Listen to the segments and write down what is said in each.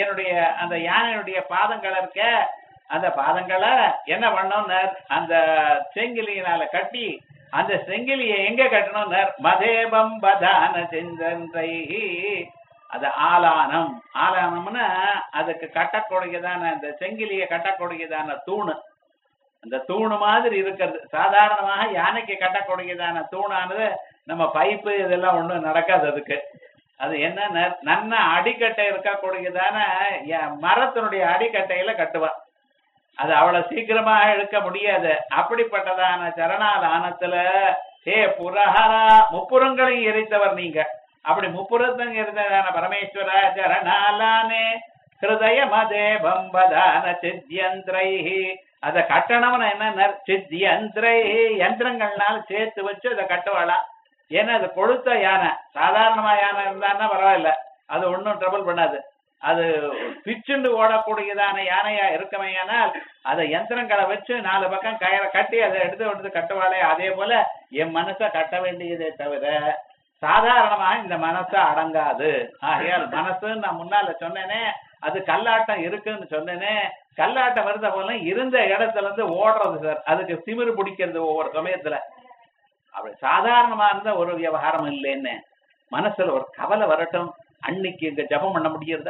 என்னுடைய அந்த யானையுடைய பாதங்கள் இருக்க அந்த பாதங்களை என்ன பண்ணோம்னர் அந்த செங்கிலியினால கட்டி அந்த செங்கிலியை எங்க கட்டணும்னர் மதேபம் பதான செந்தன்றை அது ஆலானம் ஆலானம்னா அதுக்கு கட்டக்கூடியதான அந்த செங்கிலியை கட்டக்கூடியதான தூணு அந்த தூணு மாதிரி இருக்கிறது சாதாரணமாக யானைக்கு கட்டக்கூடியதான தூணானது நம்ம பைப்பு இதெல்லாம் ஒண்ணும் நடக்காது அதுக்கு அது என்ன நன்ன அடிக்கட்டை இருக்கக்கூடியதான ய- மரத்தினுடைய அடிக்கட்டையில கட்டுவான் அது அவ்வளவு சீக்கிரமாக இழுக்க முடியாது அப்படிப்பட்டதான சரணால் ஆனத்துல ஹே புரஹரா முப்புறங்களையும் எரித்தவர் நீங்க அப்படி முப்புறத்தையும் இருந்ததான பரமேஸ்வர சரணாலானே ஹிருதய மதே பம்பதான சித்யந்திரை அத கட்டணம்னு என்ன சித்யந்திரை யந்திரங்கள்னால சேர்த்து வச்சு அதை கட்டுவாளாம் ஏன்னா அது கொழுத்த யானை சாதாரணமா யானை இருந்தான்னா பரவாயில்ல அது ஒன்றும் ட்ரபிள் பண்ணாது அது பிச்சுண்டு ஓடக்கூடியதான யானையா இருக்கமையானால் அதை யந்திரங்களை வச்சு நாலு பக்கம் கயிறை கட்டி அதை எடுத்து எடுத்து கட்டுவாளே அதே போல என் மனசை கட்ட வேண்டியதே தவிர சாதாரணமா இந்த மனசு அடங்காது ஆகையால் மனசுன்னு நான் முன்னால சொன்னேனே அது கல்லாட்டம் இருக்குன்னு சொன்னேனே கல்லாட்டம் வருத போல இருந்த இடத்துல இருந்து ஓடுறது சார் அதுக்கு திமிரு பிடிக்கிறது ஒவ்வொரு சமயத்துல அப்படி சாதாரணமா இருந்த ஒரு விவகாரம் இல்லைன்னு மனசுல ஒரு கவலை வரட்டும் அன்னைக்கு இங்க ஜபம் பண்ண முடியறதா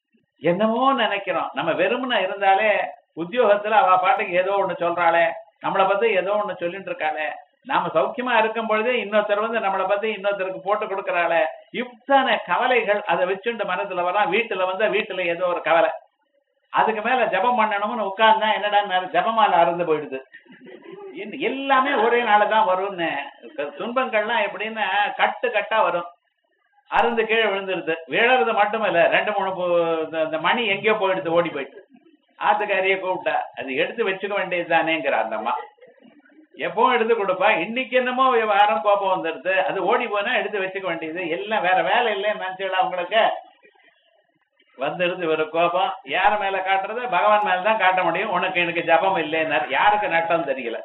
என்னமோ நினைக்கிறோம் நம்ம வெறுமனை இருந்தாலே உத்தியோகத்துல அவ பாட்டுக்கு ஏதோ ஒண்ணு சொல்றாளே நம்மளை பத்தி ஏதோ ஒண்ணு சொல்லிட்டு இருக்காளே நாம சௌக்கியமா இருக்கும் பொழுதே இன்னொருத்தர் வந்து நம்மளை பத்தி இன்னொருத்தருக்கு போட்டு கொடுக்கறாளே இத்தனை கவலைகள் அதை வச்சுட்டு மனசுல வரான் வீட்டுல வந்தா வீட்டுல ஏதோ ஒரு கவலை அதுக்கு மேல ஜபம் பண்ணணும்னு உட்கார்ந்தா என்னடா ஜபமால அறுந்து போயிடுது இன்னும் எல்லாமே ஒரே நாள் தான் வரும்னு துன்பங்கள்லாம் எப்படின்னா கட்டு கட்டா வரும் அருந்து கீழே விழுந்துருது விழறது மட்டும் இல்ல ரெண்டு மூணு பு- இந்த- இந்த மணி எங்கேயோ போயிடுது ஓடி போயிட்டு ஆத்துக்காரிய கூப்பிட்டா அது எடுத்து வச்சுக்க வேண்டியது தானேங்கிற அந்த அம்மா எப்பவும் எடுத்து கொடுப்பா இன்னைக்கு என்னமோ விவகாரம் கோபம் வந்துடுது அது ஓடி போனா எடுத்து வச்சுக்க வேண்டியது எல்லாம் வேற வேலை இல்லைன்னு நினைச்சுடா உங்களுக்கு வந்துடுது ஒரு கோபம் யார் மேல காட்டுறது பகவான் மேல தான் காட்ட முடியும் உனக்கு எனக்கு ஜபம் இல்லைன்னார் யாருக்கு நட்டம் தெரியல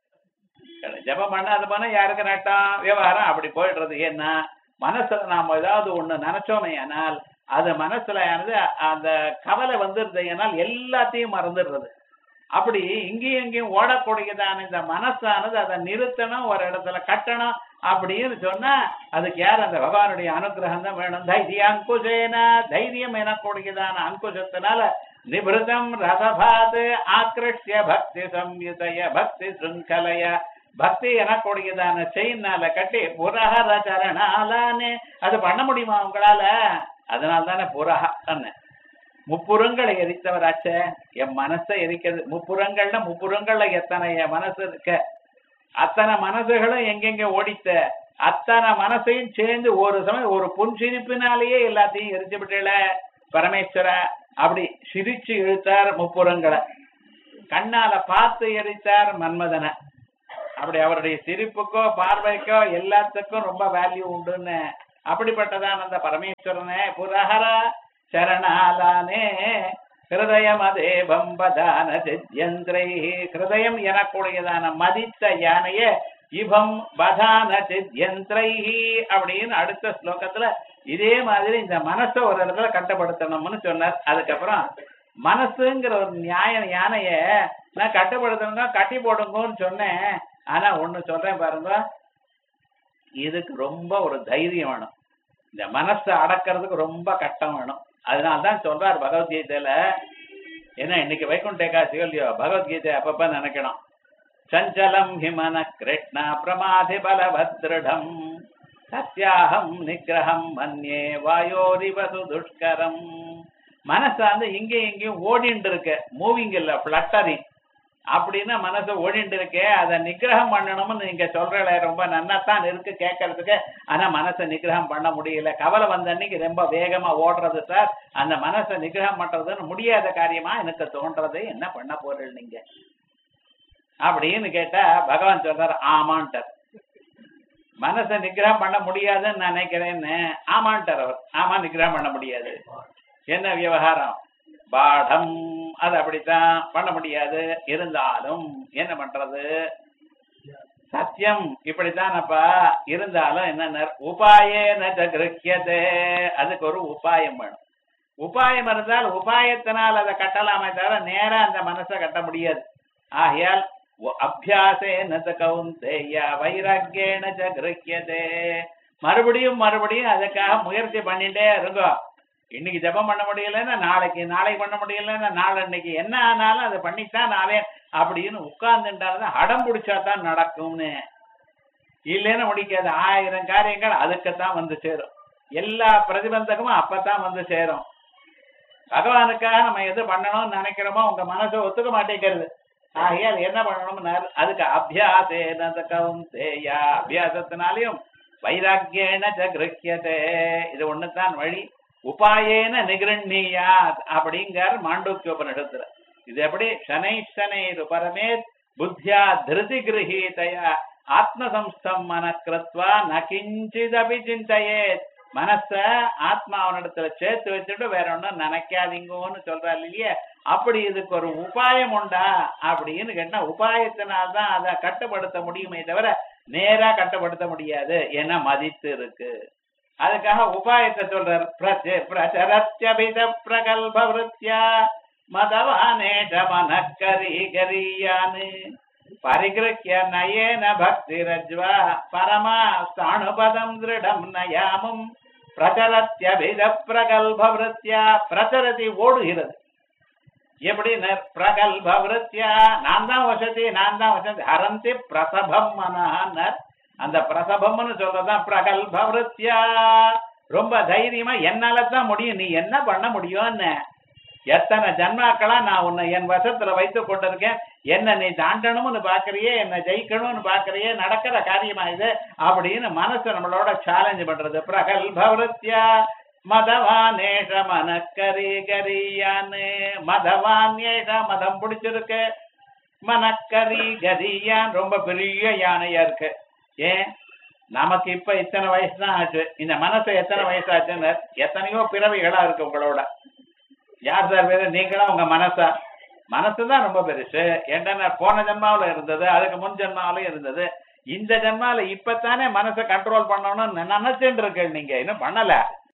ஜபம் பண்ணாத போனா யாருக்கு நட்டம் விவகாரம் அப்படி போயிடுறது ஏன்னா மனசுல நாம ஏதாவது ஒண்ணு நினைச்சோமே ஆனால் அது மனசுல ஆனது அந்த கவலை வந்துருது ஏனால் எல்லாத்தையும் மறந்துடுறது அப்படி இங்கேயும் இங்கேயும் ஓடக்கூடியதான இந்த மனசானது அதை நிறுத்தணும் ஒரு இடத்துல கட்டணும் அப்படின்னு சொன்னா அதுக்கு யார் அந்த பகவானுடைய அனுகிரகம் தான் வேணும் தைரிய அங்குஜேன தைரியம் எனக்கூடியதான அங்குஜத்தினால நிபிருதம் ரதபாத் ஆக்ருஷ்ய பக்தி சம்யுதய பக்தி சுங்கலய பக்தி எனக்கூடியதான செயினால கட்டி புரஹர சரணாலானே அது பண்ண முடியுமா உங்களால அதனால தானே புரஹன்னு முப்புறங்களை எரித்தவராச்சே என் மனசை எரிக்கிறது முப்புறங்கள்னா முப்புறங்கள்ல எத்தனை என் மனசு இருக்க அத்தனை மனசுகளும் எங்கெங்க ஓடித்த அத்தனை மனசையும் சேர்ந்து ஒரு சமயம் ஒரு புன்சிரிப்பினாலேயே எல்லாத்தையும் எரிச்சு விட்டல பரமேஸ்வர அப்படி சிரிச்சு இழுத்தார் முப்புறங்களை கண்ணால பார்த்து எரித்தார் மன்மதனை அப்படி அவருடைய சிரிப்புக்கோ பார்வைக்கோ எல்லாத்துக்கும் ரொம்ப வேல்யூ உண்டுன்னு அப்படிப்பட்டதான் அந்த பரமேஸ்வரனே புரஹர சரணாலானே ஹிருதயமதே பம்பதான சித்யந்திரை ஹிருதயம் எனக்கூடியதான மதித்த யானைய இபம் பதான சித்யந்திரை அப்படின்னு அடுத்த ஸ்லோகத்துல இதே மாதிரி இந்த மனசை ஒரு இடத்துல கட்டுப்படுத்தணும்னு சொன்னார் அதுக்கப்புறம் மனசுங்கிற ஒரு நியாய யானைய நான் கட்டுப்படுத்தணும்னா கட்டி போடுங்கன்னு சொன்னேன் ஆனா ஒண்ணு சொல்றேன் பாருங்க இதுக்கு ரொம்ப ஒரு தைரியம் வேணும் இந்த மனசை அடக்கிறதுக்கு ரொம்ப கஷ்டம் வேணும் அதனால்தான் சொல்றார் பகவத்கீதையில ஏன்னா இன்னைக்கு வைகுண்ட ஏகாசி இல்லையோ பகவத்கீதை அப்பப்ப நினைக்கணும் சஞ்சலம் ஹிமன கிருஷ்ண பிரமாதி பலபத்ருடம் சத்யாகம் நிகிரகம் மன்யே வாயோரிவது துஷ்கரம் மனசாந்து இங்கேயும் இங்கேயும் ஓடிண்டு இருக்கு மூவிங் இல்ல பிளட்டரிங் அப்படின்னா மனசு ஓடிட்டு இருக்கே அதை நிகிரகம் பண்ணணும்னு நீங்க சொல்றல ரொம்ப நன்னாத்தான் இருக்கு கேட்கறதுக்கு ஆனா மனசை நிகிரகம் பண்ண முடியல கவலை வந்த அன்னைக்கு ரொம்ப வேகமா ஓடுறது சார் அந்த மனசை நிகிரகம் பண்றதுன்னு முடியாத காரியமா எனக்கு தோன்றது என்ன பண்ண போறீங்க நீங்க அப்படின்னு கேட்டா பகவான் சொல்றாரு ஆமான்ட்டார் மனசை நிகிரகம் பண்ண முடியாதுன்னு நினைக்கிறேன்னு ஆமான்ட்டார் அவர் ஆமா நிகிரகம் பண்ண முடியாது என்ன விவகாரம் பாடம் அது அப்படித்தான் பண்ண முடியாது இருந்தாலும் என்ன பண்றது சத்தியம் இப்படித்தானப்பா இருந்தாலும் என்ன உபாயே கிரகியதே அதுக்கு ஒரு உபாயம் வேணும் உபாயம் இருந்தால் உபாயத்தினால் அதை கட்டலாமே தவிர நேரா அந்த மனசை கட்ட முடியாது ஆகையால் ஒ- அபியாசேன ச கௌந்தேய வைராக்கியேன ச கிரஹ்யதே மறுபடியும் மறுபடியும் அதுக்காக முயற்சி பண்ணிட்டே இருங்கோ இன்னைக்கு ஜெபம் பண்ண முடியலன்னா நாளைக்கு நாளைக்கு பண்ண முடியலன்னா நாளன்னைக்கு என்ன ஆனாலும் அதை பண்ணித்தான் ஆவேன் அப்படின்னு உட்கார்ந்துட்டாலும் அடம் பிடிச்சா தான் நடக்கும்னு இல்லைன்னு முடிக்காது ஆயிரம் காரியங்கள் அதுக்குத்தான் வந்து சேரும் எல்லா பிரதிபந்தகமும் அப்பதான் வந்து சேரும் பகவானுக்காக நம்ம எது பண்ணணும்னு நினைக்கிறோமோ உங்க மனசை ஒத்துக்க மாட்டேங்கிறது ஆகையால் என்ன பண்ணணும்னு அதுக்கு அபியாசேன ச கௌந்தேயா அபியாசத்தினாலையும் வைராக்கியேன ச கிரஹ்யதே இது ஒண்ணுதான் வழி உபாயேன நிகிருண்ணியாத் அப்படிங்கிறார் மாண்டூக்கியோபனிடத்துல இது எப்படி சனை சனை பரமேத் புத்தியா திருதி கிரகீதயா ஆத்மசம்ஸ்தம் மன கிருத்வா ந கிஞ்சிதபி சிந்தையேத் மனச ஆத்மா அவனிடத்துல சேர்த்து வச்சுட்டு வேற ஒண்ணும் நினைக்காதீங்கன்னு சொல்றாரு இல்லையா அப்படி இதுக்கு ஒரு உபாயம் உண்டா அப்படின்னு கேட்டா உபாயத்தினால்தான் அதை கட்டுப்படுத்த முடியுமே தவிர நேரா கட்டுப்படுத்த முடியாது ஏன்னா மதித்து இருக்கு அதுக்காக உபாயத்தை சொல்றார் பிரச்ச- பிரச்சரத்யபித பிரகல்ப விருத்தியா மதவானேஷ மனக்கரி கரியான்னு பரிகிருக்கிய நயேன பக்திரஜ்வா பரமா ஸ்தாணுபதம் திருடம் நயாமும் பிரச்சரத்யபித பிரகல்ப விருத்தியா பிரச்சரதி ஓடுகிறது எப்படி பிரகல்ப விருத்தியா நான் தான் வசதி நான் தான் வசதி ஹரந்தி பிரசபம் மனஹன்னர் அந்த பிரசபம்னு சொல்றதுதான் பிரகல்ப விருத்தியா ரொம்ப தைரியமா என்னால தான் முடியும் நீ என்ன பண்ண முடியும்னு எத்தனை ஜன்மாக்களா நான் உன்னை என் வசத்துல வைத்து கொண்டிருக்கேன் என்ன நீ தாண்டணும்னு பாக்குறியே என்ன ஜெயிக்கணும்னு பாக்குறியே நடக்கிற காரியமா இது அப்படின்னு மனசு நம்மளோட சேலஞ்ச் பண்றது பிரகல்ப விருத்தியா மதவானேஷ மனக்கரி கரியான்னு மதவானேஷ மதம் பிடிச்சிருக்கு மனக்கரி கரியான் ரொம்ப பெரிய யானையா இருக்கு ஏன் நமக்கு இப்ப இத்தனை வயசு தான் ஆச்சு இந்த மனசு எத்தனை வயசு ஆச்சுன்னு எத்தனையோ பிறவிகளா இருக்கு உங்களோட யார் சார் பேரு நீங்களா உங்க மனசா மனசுதான் ரொம்ப பெருசு ஏன்டா போன ஜென்மாவுல இருந்தது அதுக்கு முன் ஜென்மாவில இருந்தது இந்த ஜென்மால இப்பத்தானே மனசை கண்ட்ரோல் பண்ணணும்னு நினைச்சுட்டு இருக்கு நீங்க இன்னும் பண்ணல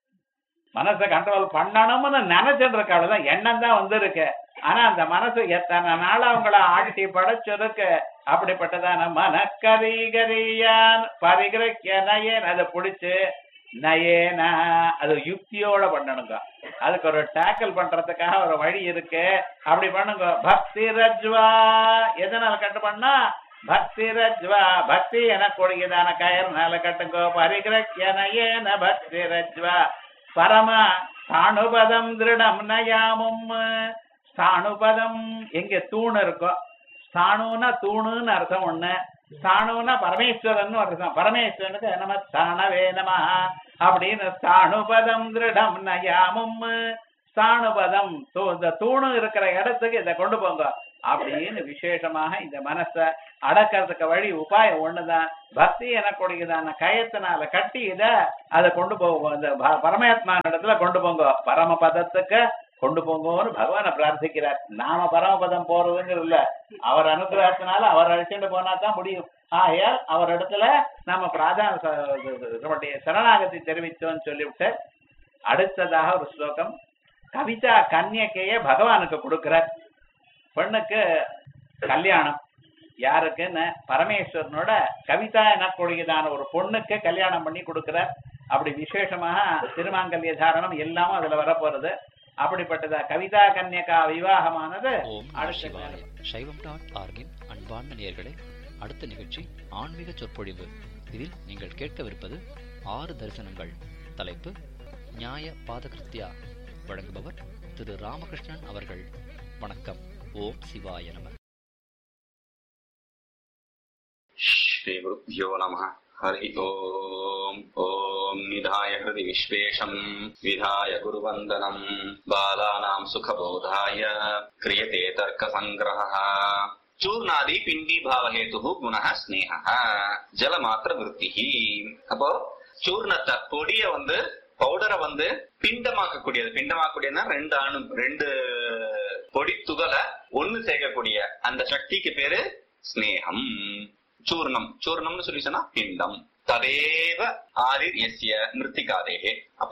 மனசை கண்ட்ரோல் பண்ணணும்னு நினைச்சிட்டு இருக்க அவ்வளவுதான் எண்ணம் தான் வந்திருக்கு ஆனா அந்த மனசு எத்தனை நாள் அவங்கள ஆட்டி படைச்சிருக்கு அப்படிப்பட்டதான மனக்கரிகரியான் பரிகிரக்கிய நயன் அதை பிடிச்சு நயேனா அது யுக்தியோட பண்ணணுங்க அதுக்கு ஒரு டேக்கிள் பண்றதுக்காக ஒரு வழி இருக்கு அப்படி பண்ணுங்க பக்தி ரஜ்வா எதனால கட்டு பண்ணா பக்தி ரஜ்வா பக்தி என கொடியதான கயர்னால கட்டுங்கோ பரிகிரக்கிய நயேன பக்தி ரஜ்வா பரம ஸ்தாணுபதம் திருடம் நயாமும் ஸ்தாணுபதம் எங்க தூண் இருக்கோ ஸ்தானுனா தூணுன்னு அர்த்தம் ஒண்ணு ஸ்தானுனா பரமேஸ்வரன் அர்த்தம் பரமேஸ்வரனுக்கு நம ஸ்தானவே நம அப்படின்னு ஸ்தாணுபதம் திருடம் நயாமும் ஸ்தாணுபதம் தூ- இந்த தூணு இருக்கிற இடத்துக்கு இதை கொண்டு போங்க அப்படின்னு விசேஷமாக இந்த மனசை அடக்கிறதுக்கு வழி உபாயம் ஒண்ணுதான் பக்தி எனக்கூடியதான கயத்தினால கட்டி இத அதை கொண்டு போவோம் இந்த ப- பரமாத்மா இடத்துல கொண்டு போங்க பரமபதத்துக்கு கொண்டு போங்கன்னு பகவானை பிரார்த்திக்கிறார் நாம பரமபதம் போறதுங்கிறது இல்ல அவர் அனுகிரகத்தினால அவர் அழைச்சிட்டு போனா தான் முடியும் ஆகையால் அவர் இடத்துல நாம பிராதான ச- நம்முடைய சரணாகதி தெரிவித்தோம்னு சொல்லிவிட்டு அடுத்ததாக ஒரு ஸ்லோகம் கவிதா கன்யக்கைய பகவானுக்கு கொடுக்கிறார் பெண்ணுக்கு கல்யாணம் யாருக்குன்னு பரமேஸ்வரனோட கவிதா எனக்கூடியதான ஒரு பொண்ணுக்கு கல்யாணம் பண்ணி கொடுக்கிறார் அப்படி விசேஷமாக திருமாங்கல்ய தாரணம் எல்லாமும் அதுல வரப்போறது அப்படிப்பட்டதா கவிதா கன்யகா விவாகமானது ஓம் நம அடுத்த சிவாய சைவம் டாட் ஆர்கின் அன்பார்ந்த நேயர்களே அடுத்த நிகழ்ச்சி ஆன்மீக சொற்பொழிவு இதில் நீங்கள் கேட்கவிருப்பது ஆறு தரிசனங்கள் தலைப்பு நியாய பாதகிருத்யா வழங்குபவர் திரு ராமகிருஷ்ணன் அவர்கள் வணக்கம் ஓம் சிவாய நம श्रीगुरुभ्यो नमः हरि ओम् ॐ निधाय हृदि विश्वेशम् विधाय गुरुवन्दनम् बालानाम् सुखबोधाय क्रियते तर्कसङ्ग्रहः चूर्णादि பிண்டி பாவஹேதுः குணः ஸ்னேகः ஜலமாத்திர விருத்திஹி அப்போ சூர்ணத்தை பொடிய வந்து பவுடரை வந்து பிண்டமாக்கக்கூடியது பிண்டமாக்கக்கூடியதுன்னா ரெண்டு அணு ரெண்டு பொடி துகளை ஒண்ணு சேர்க்கக்கூடிய அந்த சக்திக்கு பேரு ஸ்னேகம் சூர்ணம் சூர்ணம்னு சொல்லி சொன்னா பிண்டம் ததேவ ஆதிர் எஸ்ய மிருத்திகாதேகே அப்போ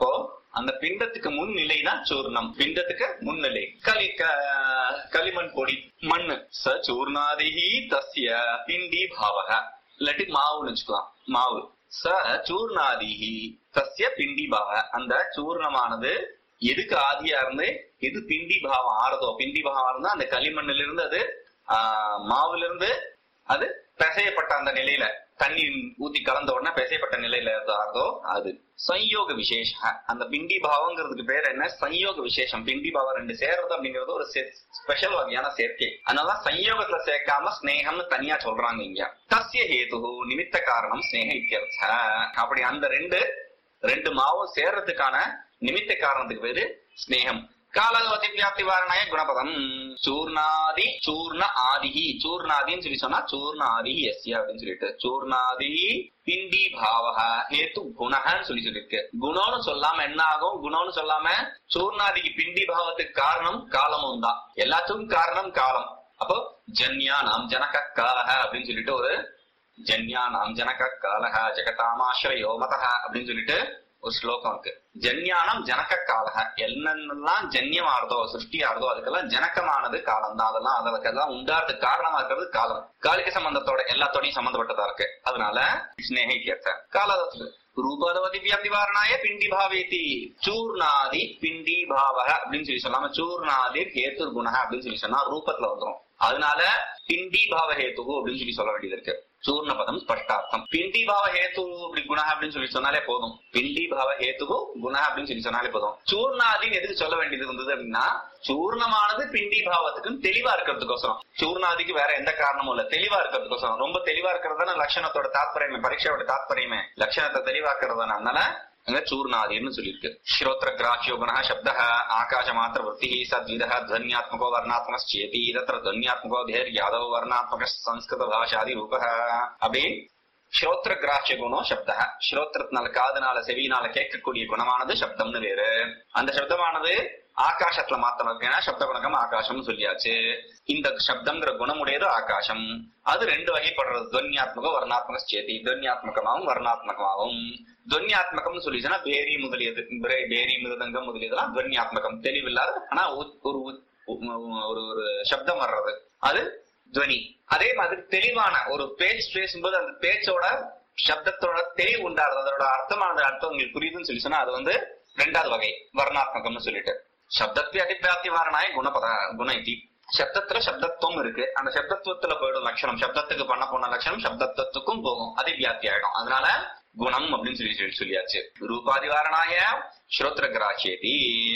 அந்த பிண்டத்துக்கு முன் நிலை தான் சூர்ணம் பிண்டத்துக்கு முன்னிலை களி க- களிமண் பொடி மண்ணு ச சூர்ணாதிகி தஸ்ய பிண்டி பாவக இல்லாட்டி மாவுன்னு வச்சுக்கலாம் மாவு ச சூர்ணாதிகி தஸ்ய பிண்டி பாவ அந்த சூர்ணமானது எதுக்கு ஆதியா இருந்து எது பிண்டி பாவம் ஆறுதோ பிண்டி பாவம் இருந்தா அந்த களிமண்ணில இருந்து அது ஆஹ், மாவுல இருந்து அது பிசையப்பட்ட அந்த நிலையில தண்ணி ஊத்தி கலந்த உடனே பிசையப்பட்ட நிலையில எது ஆறுதோ அது சம்யோக விசேஷ அந்த பிண்டி பாவங்கிறதுக்கு பேர் என்ன சம்யோக விசேஷம் பிண்டி பாவம் ரெண்டு சேர்றது அப்படிங்கிறது ஒரு ஸ்பெஷல் வகையான சேர்க்கை அதனால சம்யோகத்துல சேர்க்காம ஸ்னேகம்னு தனியா சொல்றாங்க இங்க தஸ்ய ஹேது நிமித்த காரணம் ஸ்னேக இத்தியர்த்த அப்படி அந்த ரெண்டு ரெண்டு மாவும் சேர்றதுக்கான நிமித்த காரணத்துக்கு பேரு ஸ்னேகம் காலவதி வியாப்தி வாரணாய குணபதம் சூர்ணாதி சூர்ண ஆதிகி சூர்ணாதின்னு சொல்லி சொன்னா சூர்ண ஆதிகி எஸ்ய அப்படின்னு சொல்லிட்டு சூர்ணாதி பிண்டி பாவக ஹேத்து குணகன்னு சொல்லி சொல்லிருக்கு குணம்னு சொல்லாம என்ன ஆகும் குணம்னு சொல்லாம சூர்ணாதிக்கு பிண்டி பாவத்துக்கு காரணம் காலமும் தான் எல்லாத்துக்கும் காரணம் காலம் அப்போ ஜன்யானாம் ஜனக காலக அப்படின்னு சொல்லிட்டு ஒரு ஜன்யானாம் ஜனக காலக ஜெகதாமாஸ்ரயோ மதக அப்படின்னு சொல்லிட்டு ஒரு ஸ்லோகம் இருக்கு ஜன்யானம் ஜனக காலக என்னென்னலாம் ஜன்யம் ஆறுதோ சிருஷ்டி ஆறுதோ அதுக்கெல்லாம் ஜனக்கமானது காலம் தான் அதெல்லாம் அதுக்கெல்லாம் உண்டாறதுக்கு காரணமா இருக்கிறது காலம் காலிக சம்பந்தத்தோட எல்லாத்தோடையும் சம்பந்தப்பட்டதா இருக்கு அதனால ஸ்னேகிக்க காலதத்து ரூபதவதி வியாப்தி வாரணாய பிண்டி பாவேதி சூர்ணாதி பிண்டி பாவக அப்படின்னு சொல்லி சொல்லாம சூர்ணாதி ஹேத்து குணக அப்படின்னு சொல்லி சொன்னா ரூபத்துல வந்துரும் அதனால பிண்டி பாவ ஹேத்து அப்படின்னு சொல்லி சொல்ல வேண்டியது இருக்கு சூர்ண பதம் ஸ்பஷ்டார்த்தம் பிண்டி பாவ ஹேத்து அப்படி குண அப்படின்னு சொல்லி சொன்னாலே போதும் பிண்டி பாவ ஹேத்து குண அப்படின்னு சொல்லி சொன்னாலே போதும் சூர்ணாதின்னு எதுக்கு சொல்ல வேண்டியது இருந்தது அப்படின்னா சூர்ணமானது பிண்டி பாவத்துக்குன்னு தெளிவா இருக்கிறதுக்கோசரம் சூர்ணாதிக்கு வேற எந்த காரணமும் இல்ல தெளிவா இருக்கிறதுக்கோசரம் ரொம்ப தெளிவா இருக்கிறது லட்சணத்தோட தாத்பரியமே பரீட்சையோட தாத்பரியமே லட்சணத்தை தெளிவாக்குறதுனா அதனால அங்க சூர்ணாதின்னு சொல்லியிருக்கு ஸ்ரோத்ர கிராஹ்யோ குண சப்த ஆகாச மாத்திர விற்பி சத்வித துவன்யாத்மகோ வர்ணாத்மகேதி தத்திர துவன்யாத்மகோ தேர் யாதவ வர்ணாத்மக சம்ஸ்கிருத பாஷாதி ரூப அப்படி ஸ்ரோத்ர கிராஹ்ய குணம் சப்த ஸ்ரோத்திரத்தினால காதுனால செவியினால கேட்கக்கூடிய குணமானது சப்தம்னு வேறு அந்த சப்தமானது ஆகாசத்துல மாத்திரம் ஏன்னா சப்த குணகம் ஆகாசம்னு சொல்லியாச்சு இந்த சப்தம்ங்கிற குணமுடையது ஆகாசம் அது ரெண்டு வகைப்படுறது துவன்யாத்மகம் வர்ணாத்மக சேதி துவன்யாத்மகமாகவும் வர்ணாத்மகமாகவும் துவன்யாத்மகம்னு சொல்லிச்சுன்னா பேரி முதலியது பிரே- பேரி மிருதங்கம் முதலியதெல்லாம் துவன்யாத்மகம் தெளிவில்லாத ஆனா உ- ஒரு உ- ஒரு ஒரு சப்தம் வர்றது அது துவனி அதே மாதிரி தெளிவான ஒரு பேச்சு பேசும்போது அந்த பேச்சோட சப்தத்தோட தெளிவு உண்டாடுறது அதோட அர்த்தமான அர்த்தம் உங்களுக்கு புரியுதுன்னு சொல்லி சொன்னா அது வந்து ரெண்டாவது வகை வர்ணாத்மகம்னு சொல்லிட்டு சப்தத்தை அதிபிராப்தி வாரணாய குணபத குண இதி சப்தத்துல சப்தத்துவம் இருக்கு அந்த சப்தத்துவத்துல போயிடும் லட்சணம் சப்தத்துக்கு பண்ண போன லட்சணம் சப்தத்துவத்துக்கும் போகும் அதிவியாப்தி ஆயிடும் அதனால குணம் அப்படின்னு சொல்லி சொல்லி சொல்லியாச்சு ரூபாதி வாரணாய ஸ்ரோத்ர கிராஹ்யதி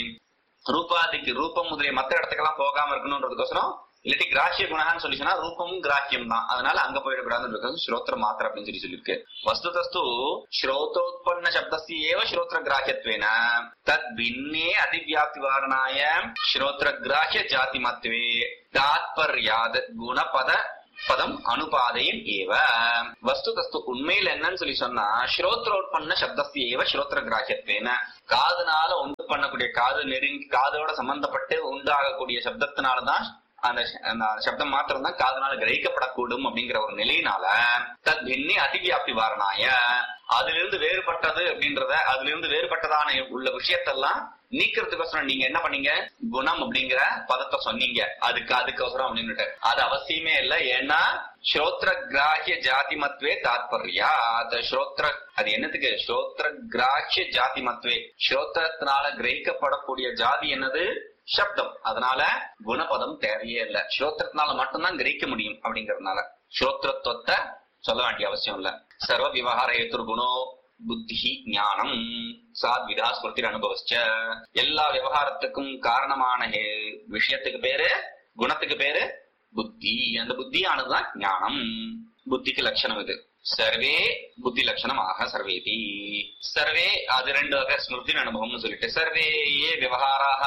ரூபாதிக்கு ரூபம் முதலிய மத்த இடத்துக்கெல்லாம் போகாம இருக்கணும்ன்றதுக்கோசரம் இல்லாட்டி கிராஹ்ய குணகான்னு சொல்லி சொன்னா ரூபமும் கிராஹ்யம் தான் அதனால அங்க போயிடக்கூடாதுன்னு ஸ்ரோத்ர மாத்திர அப்படின்னு சொல்லி சொல்லியிருக்கு வஸ்துதஸ்து ஸ்ரோதோத்பன்ன சப்தஸ்ய ஏவ ஸ்ரோத்ர கிராஹ்யத்வேன தத் பின்னே அதிவியாப்தி வாரணாய ஸ்ரோத்ர கிராஹ்ய ஜாதி மத்வே தாத்பர்யாத் குணபத பதம் அனுபாதையும் ஏவ வஸ்துதஸ்து உண்மையில் என்னன்னு சொல்லி சொன்னா ஸ்ரோத்ரோட்பன்ன சப்தஸ்ய ஏவ ஸ்ரோத்ர கிராஹ்யத்வேன காதுனால உண்டு பண்ணக்கூடிய காது நெருங்கி காதோட சம்பந்தப்பட்டு உண்டாகக்கூடிய சப்தத்தினாலதான் அந்த ச- அந்த சப்தம் மாத்திரம் தான் காதனால கிரகிக்கப்படக்கூடும் அப்படிங்கிற ஒரு நிலையினால தத் பின்னி அதிவியாப்தி வாரணாய அதிலிருந்து வேறுபட்டது அப்படின்றத அதிலிருந்து வேறுபட்டதான உள்ள விஷயத்தெல்லாம் நீக்கிறதுக்கோசரம் நீங்க என்ன பண்ணீங்க குணம் அப்படிங்கிற பதத்தை சொன்னீங்க அதுக்கு அதுக்கோசரம் அப்படின்னுட்டு அது அவசியமே இல்ல ஏன்னா ஸ்ரோத்ர கிராஹ்ய ஜாதி மத்வே தாத்பர்யா அது ஸ்ரோத்ர அது என்னத்துக்கு ஸ்ரோத்ர கிராஹ்ய ஜாதி மத்வே ஸ்ரோத்திரத்தினால கிரகிக்கப்படக்கூடிய ஜாதி என்னது சப்தம் அதனால குணபதம் தேவையே இல்ல ஸ்ரோத்திரத்தினால மட்டும்தான் கிரகிக்க முடியும் அப்படிங்கறதுனால ஸ்ரோத்ரத்துவத்தை சொல்ல வேண்டிய அவசியம் இல்ல சர்வ விவகார குணோ புத்தி ஞானம் சாத்விதா ஸ்மிருதி அனுபவச்ச எல்லா விவகாரத்துக்கும் காரணமான ஹே- விஷயத்துக்கு பேரு குணத்துக்கு பேரு புத்தி அந்த புத்தியானதுதான் ஞானம் புத்திக்கு லட்சணம் இது சர்வே புத்தி லட்சணம் ஆக சர்வேதி சர்வே அது ரெண்டு வகை ஸ்மிருதி அனுபவம்னு சொல்லிட்டு சர்வே ஏ விவகாராக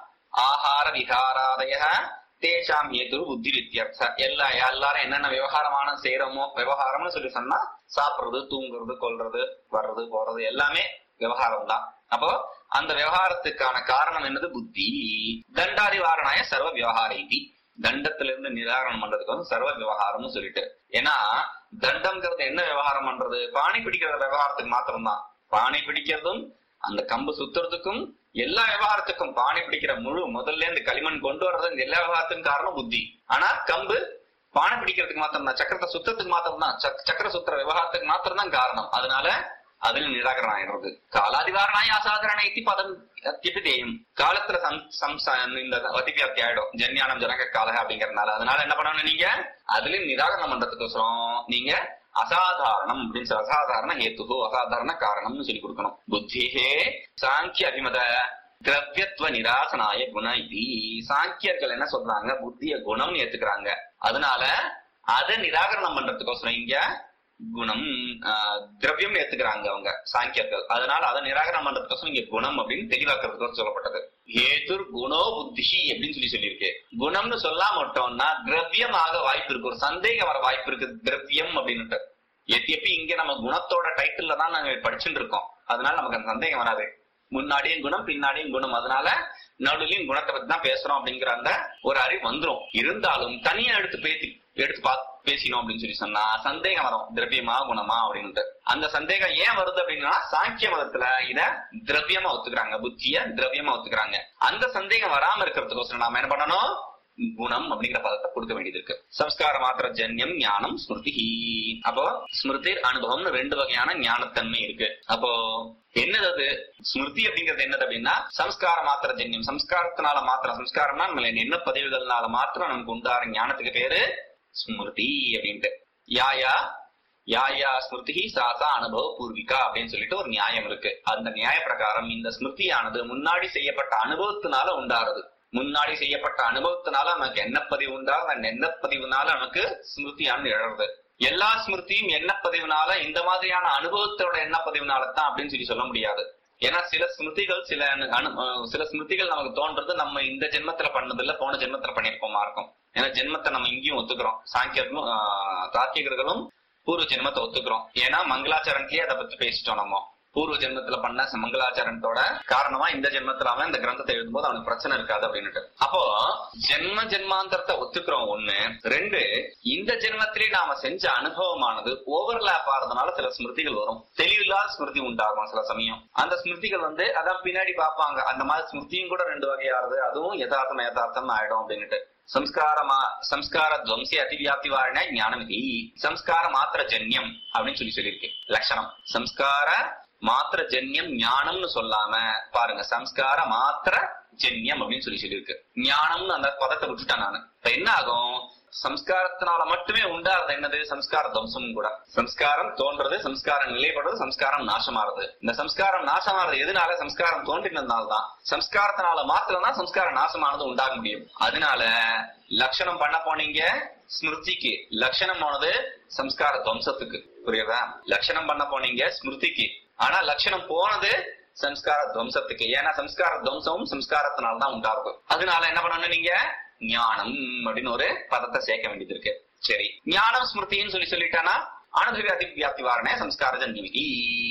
ஆகார விகாராதய தேஷாம் ஏது புத்தி வித்தியர்த்த எல்லா எல்லாரும் என்னென்ன விவகாரமான செய்யறோமோ விவகாரம்னு சொல்லி சொன்னா சாப்பிடுறது தூங்குறது கொல்றது வர்றது போறது எல்லாமே விவகாரம் தான் அப்போ அந்த விவகாரத்துக்கான காரணம் என்னது புத்தி தண்டாதி வாரணாய சர்வ விவகார இதி தண்டத்துல இருந்து நிராகரணம் பண்றதுக்கு வந்து சர்வ விவகாரம்னு சொல்லிட்டு ஏன்னா தண்டம்ங்கிறது என்ன விவகாரம் பண்றது பாணி பிடிக்கிற விவகாரத்துக்கு மாத்திரம்தான் பாணி பிடிக்கிறதும் அந்த கம்பு சுத்துறதுக்கும் எல்லா விவகாரத்துக்கும் பானை பிடிக்கிற முழு முதல்ல இருந்து களிமண் கொண்டு வர்றது இந்த எல்லா விவகாரத்துக்கும் காரணம் புத்தி ஆனா கம்பு பானை பிடிக்கிறதுக்கு மாத்திரம் தான் சக்கரத்தை சுத்தத்துக்கு மாத்திரம் தான் சக்கர சுத்துற விவகாரத்துக்கு மாத்திரம் தான் காரணம் அதனால அதில் நிராகரணம் ஆயிடுறது காலாதிகாரணாய் அசாதாரண இத்தி பதம் திபிதேயம் காலத்துல சம் சம்ச இந்த அதிவியாப்தி ஆயிடும் ஜன்யானம் ஜனக காலக அப்படிங்கறதுனால அதனால என்ன பண்ணணும் நீங்க அதுலயும் நிராகரணம் பண்றதுக்கோசரம் நீங்க அசாதாரணம் அப்படின்னு சொல்லி அசாதாரண ஹேத்து அசாதாரண காரணம்னு சொல்லி கொடுக்கணும் புத்திஹே சாங்கிய அபிமத திரவியத்துவ நிராசனாய குண இது சாங்கியர்கள் என்ன சொல்றாங்க புத்திய குணம்னு ஏத்துக்கிறாங்க அதனால அதை நிராகரணம் பண்றதுக்கோசரம் இங்க குணம் ஆஹ், திரவியம் ஏத்துக்கிறாங்க அவங்க சாங்கியர்கள் அதனால அதை நிராகரணம் பண்றதுக்கோசரம் இங்க குணம் அப்படின்னு தெளிவாக்குறதுக்கோசரம் சொல்லப்பட்டது ஏதுர் குணோ புத்தி அப்படின்னு சொல்லி சொல்லியிருக்கு குணம்னு சொல்லாம விட்டோம்னா திரவியமாக வாய்ப்பு இருக்கு ஒரு சந்தேகம் வர வாய்ப்பு இருக்கு திரவியம் அப்படின்னுட்டு எத்தியப்பி இங்க நம்ம குணத்தோட டைட்டில்ல தான் நாங்க படிச்சுட்டு இருக்கோம் அதனால நமக்கு அந்த சந்தேகம் வராது முன்னாடியும் குணம் பின்னாடியும் குணம் அதனால நடுலையும் குணத்தை பத்தி தான் பேசுறோம் அப்படிங்கிற அந்த ஒரு அறிவு வந்துரும் இருந்தாலும் தனியா எடுத்து பேசி எடுத்து பார்த்து பேசினோம் அப்படின்னு சொல்லி சொன்னா சந்தேகம் வரும் திரவியமா குணமா அப்படின்ட்டு அந்த சந்தேகம் ஏன் வருது அப்படின்னா சாங்கிய மதத்துல இத திரவியமா ஒத்துக்கிறாங்க புத்திய திரவியமா ஒத்துக்கிறாங்க அந்த சந்தேகம் வராம இருக்கிறதுக்கோசரம் நாம என்ன பண்ணணும் குணம் அப்படிங்கிற பதத்தை கொடுக்க வேண்டியது இருக்கு சம்ஸ்கார மாத்திர ஜன்யம் ஞானம் ஸ்மிருதி அப்போ ஸ்மிருதி அனுபவம்னு ரெண்டு வகையான ஞானத்தன்மை இருக்கு அப்போ என்னது அது ஸ்மிருதி அப்படிங்கிறது என்னது அப்படின்னா சம்ஸ்கார மாத்திர ஜன்யம் சம்ஸ்காரத்தினால மாத்திரம் சம்ஸ்காரம்னா நம்ம என்ன பதிவுகள்னால மாத்திரம் நமக்கு உண்டார ஞானத்துக்கு பேரு ஸ்மிருதி அப்படின்ட்டு யாயா யாயா ஸ்மிருதி சாசா அனுபவ பூர்விகா அப்படின்னு சொல்லிட்டு ஒரு நியாயம் இருக்கு அந்த நியாய பிரகாரம் இந்த ஸ்மிருதியானது முன்னாடி செய்யப்பட்ட அனுபவத்தினால உண்டாறது முன்னாடி செய்யப்பட்ட அனுபவத்தினால நமக்கு என்ன பதிவு உண்டா அந்த எண்ண பதிவுனால நமக்கு ஸ்மிருதியானது எழறது எல்லா ஸ்மிருதியும் எண்ண பதிவுனால இந்த மாதிரியான அனுபவத்தோட எண்ண பதிவுனால தான் அப்படின்னு சொல்லி சொல்ல முடியாது ஏன்னா சில ஸ்மிருதிகள் சில அனு- அனு- அஹ் சில ஸ்மிருதிகள் நமக்கு தோன்றது நம்ம இந்த ஜென்மத்துல பண்ணது இல்ல போன ஜென்மத்துல பண்ணிருப்போமா இருக்கும் ஏன்னா ஜென்மத்தை நம்ம இங்கேயும் ஒத்துக்கிறோம் சாங்கியர்களும் ஆஹ், தார்க்கிகர்களும் பூர்வ ஜென்மத்தை ஒத்துக்கிறோம் ஏன்னா மங்களாச்சாரத்திலேயே அதை பத்தி பேசிட்டோம் நம்ம பூர்வ ஜென்மத்துல பண்ண மங்களாச்சாரத்தோட காரணமா இந்த ஜென்மத்துல அவன் இந்த கிரந்தத்தை எழுதும்போது அவனுக்கு பிரச்சனை இருக்காது அப்படின்னுட்டு அப்போ ஜென்ம ஜென்மாந்தரத்தை ஒத்துக்கிறோம் ஒண்ணு ரெண்டு இந்த ஜென்மத்திலே நாம செஞ்ச அனுபவமானது ஓவர்லாப் ஆறதுனால சில ஸ்மிருதிகள் வரும் தெளிவில்லாத ஸ்மிருதி உண்டாகும் சில சமயம் அந்த ஸ்மிருதிகள் வந்து அதான் பின்னாடி பார்ப்பாங்க அந்த மாதிரி ஸ்மிருதியும் கூட ரெண்டு வகையாறுது அதுவும் யதார்த்தம் யதார்த்தம் ஆயிடும் அப்படின்னுட்டு சம்ஸ்காரமா சம்ஸ்கார துவம்சி அதிவியாப்தி வாரண ஞானம் இது சம்ஸ்கார மாத்திர ஜன்யம் அப்படின்னு சொல்லி சொல்லியிருக்கு லட்சணம் சம்ஸ்கார மாத்திர ஜன்யம் ஞானம்னு சொல்லாம பாருங்க சம்ஸ்கார மாத்திர ஜன்யம் அப்படின்னு சொல்லி சொல்லியிருக்கு ஞானம்னு அந்த பதத்தை விட்டுட்டேன் நானு இப்ப என்ன ஆகும் சம்ஸ்காரத்தினால மட்டுமே உண்டாறது என்னது சம்ஸ்கார துவம்சமும் கூட சம்ஸ்காரம் தோன்றது சம்ஸ்காரம் நிலைப்படுறது சம்ஸ்காரம் நாசமாறது இந்த சம்ஸ்காரம் நாசமாறது எதனால சம்ஸ்காரம் தோன்றினதுனால தான் சம்ஸ்காரத்தினால மாத்திரம் தான் சம்ஸ்கார நாசமானது உண்டாக முடியும் அதனால லட்சணம் பண்ண போனீங்க ஸ்மிருதிக்கு லட்சணம் போனது சம்ஸ்கார துவம்சத்துக்கு புரியுதா லட்சணம் பண்ண போனீங்க ஸ்மிருதிக்கு ஆனா லட்சணம் போனது சம்ஸ்கார துவம்சத்துக்கு ஏன்னா சம்ஸ்கார துவம்சமும் சம்ஸ்காரத்தினால தான் உண்டாகுது அதனால என்ன பண்ணணும் நீங்க ஞானம் அப்படின்னு ஒரு பதத்தை சேர்க்க வேண்டியது இருக்கு சரி ஞானம் ஸ்மிருதின்னு சொல்லி சொல்லிட்டானா அனுபவி அதி வியாப்தி வாரணே சம்ஸ்கார ஜன்மிதி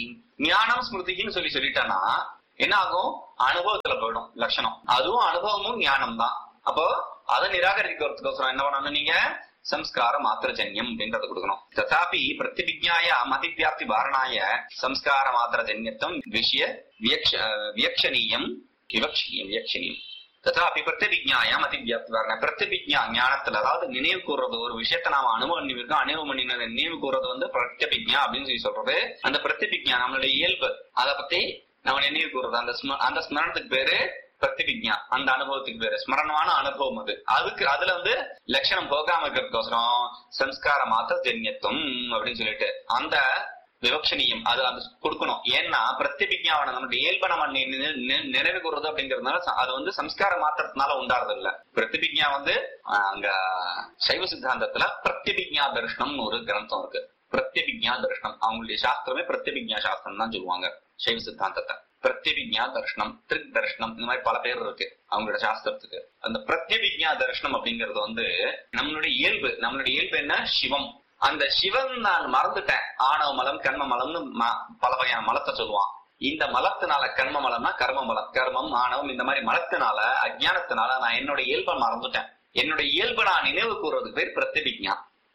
ஞானம் ஸ்மிருதின்னு சொல்லி சொல்லிட்டானா என்ன ஆகும் அனுபவத்துல போயிடும் லட்சணம் அதுவும் அனுபவமும் ஞானம் தான் அப்போ அதை நிராகரிக்கிறதுக்கோசரம் என்ன பண்ணணும் நீங்க சம்ஸ்கார மாத்திரஜன்யம் அப்படின்றத கொடுக்கணும் ததாபி பிரதிபிஜாய மதிவியாப்தி வாரணாய சம்ஸ்கார மாத்திரஜன்யத்துவம் விஷய வியக்ஷ- வியக்ஷணீயம் விவக்ஷணீயம் வியக்ஷணீயம் ததாபி பிரத்யபிஜாயம் அதிவியாப்தி வாரண பிரத்யபிஜா ஞானத்துல அதாவது நினைவு கூறுறது ஒரு விஷயத்த நாம அனுபவம் பண்ணிருக்கோம் அனுபவம் பண்ணினதை நினைவு கூறுறது வந்து பிரத்யபிஜா அப்படின்னு சொல்லி சொல்றது அந்த பிரத்யபிஜா நம்மளுடைய இயல்பு அதை பத்தி நம்ம நினைவு கூறுறது அந்த ஸ்ம- அந்த ஸ்மரணத்துக்கு பேரு பிரதிபிஜா அந்த அனுபவத்துக்கு பேரு ஸ்மரணமான அனுபவம் அது அதுக்கு அதுல வந்து லட்சணம் போகாம இருக்கிறதுக்கோசரம் சம்ஸ்கார மாத்திர ஜன்யத்துவம் அப்படின்னு சொல்லிட்டு அந்த விவக்ஷணியம் அது அது கொடுக்கணும் ஏன்னா பிரத்யபிஜாவன நம்மளுடைய இயல்பை நம்ம நி- நி- நி- நினைவு கூறுறது அப்படிங்கறதுனால ச- அது வந்து சம்ஸ்கார மாத்திரத்தினால உண்டாறது இல்ல பிரத்யபிஜா வந்து ஆஹ், அங்க சைவ சித்தாந்தத்துல பிரத்யபிஜா தர்ஷனம்னு ஒரு கிரந்தம் இருக்கு பிரத்யபிஜா தர்ஷனம் அவங்களுடைய சாஸ்திரமே பிரத்யபிஜா சாஸ்திரம் தான் சொல்லுவாங்க சைவ சித்தாந்தத்தை பிரத்யபிஜா தர்ஷனம் திரிக் தர்ஷனம் இந்த மாதிரி பல பேர் இருக்கு அவங்களோட சாஸ்திரத்துக்கு அந்த பிரத்யபிஜா தர்ஷனம் அப்படிங்கிறது வந்து நம்மளுடைய இயல்பு நம்மளுடைய இயல்பு என்ன சிவம் அந்த சிவன் நான் மறந்துட்டேன் ஆணவ மலம் கர்ம மலம்னு ம- பல வகையான மலத்தை சொல்லுவான் இந்த மலத்தினால கர்ம மலம்னா கர்ம மலம் கர்மம் ஆணவம் இந்த மாதிரி மலத்தினால அஜ்ஞானத்தினால நான் என்னோட இயல்பை மறந்துட்டேன் என்னோட இயல்பை நான் நினைவு கூறுறதுக்கு பேர் பிரத்யபிஜா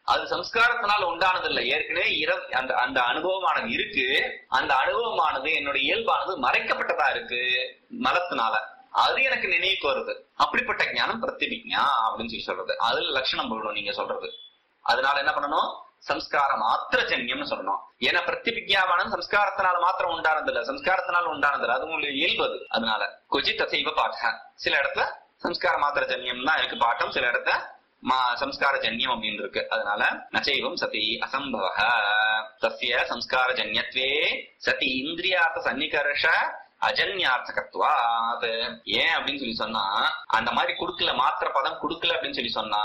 அது சம்ஸ்காரத்தினால உண்டானது இல்ல ஏற்கனவே இர- அந்த அந்த அனுபவமானது இருக்கு அந்த அனுபவமானது என்னுடைய இயல்பானது மறைக்கப்பட்டதா இருக்கு மலத்தினால அது எனக்கு நினைவுக்கு வருது அப்படிப்பட்ட ஞானம் பிரத்திபிக்ஞா அப்படின்னு சொல்லி சொல்றது அதுல லட்சணம் போடணும் நீங்க சொல்றது அதனால என்ன பண்ணணும் சம்ஸ்கார மாத்திர ஜன்யம்னு சொல்லணும் ஏன்னா பிரத்திபிக்ஞாவானம் சம்ஸ்காரத்தினால மாத்திரம் உண்டானது இல்ல சம்ஸ்காரத்தினால உண்டானது இல்ல அது உங்களுக்கு இயல்பு அது அதனால கொஜித் அசைவ பாட்ட சில இடத்துல சம்ஸ்கார மாத்திர ஜன்யம் தான் இருக்கு பாட்டம் சில இடத்துல மா சம்ஸ்கார ஜன்யம் அப்படின்னு இருக்கு அதனால நச்சைவம் சதி அசம்பவ தஸ்ய சம்ஸ்கார ஜன்யத்வே சதி இந்திரியார்த்த சன்னிகர்ஷ அஜன்யார்த்தகத்துவாத் ஏன் அப்படின்னு சொல்லி சொன்னா அந்த மாதிரி குடுக்கல மாத்திர பதம் குடுக்கல அப்படின்னு சொல்லி சொன்னா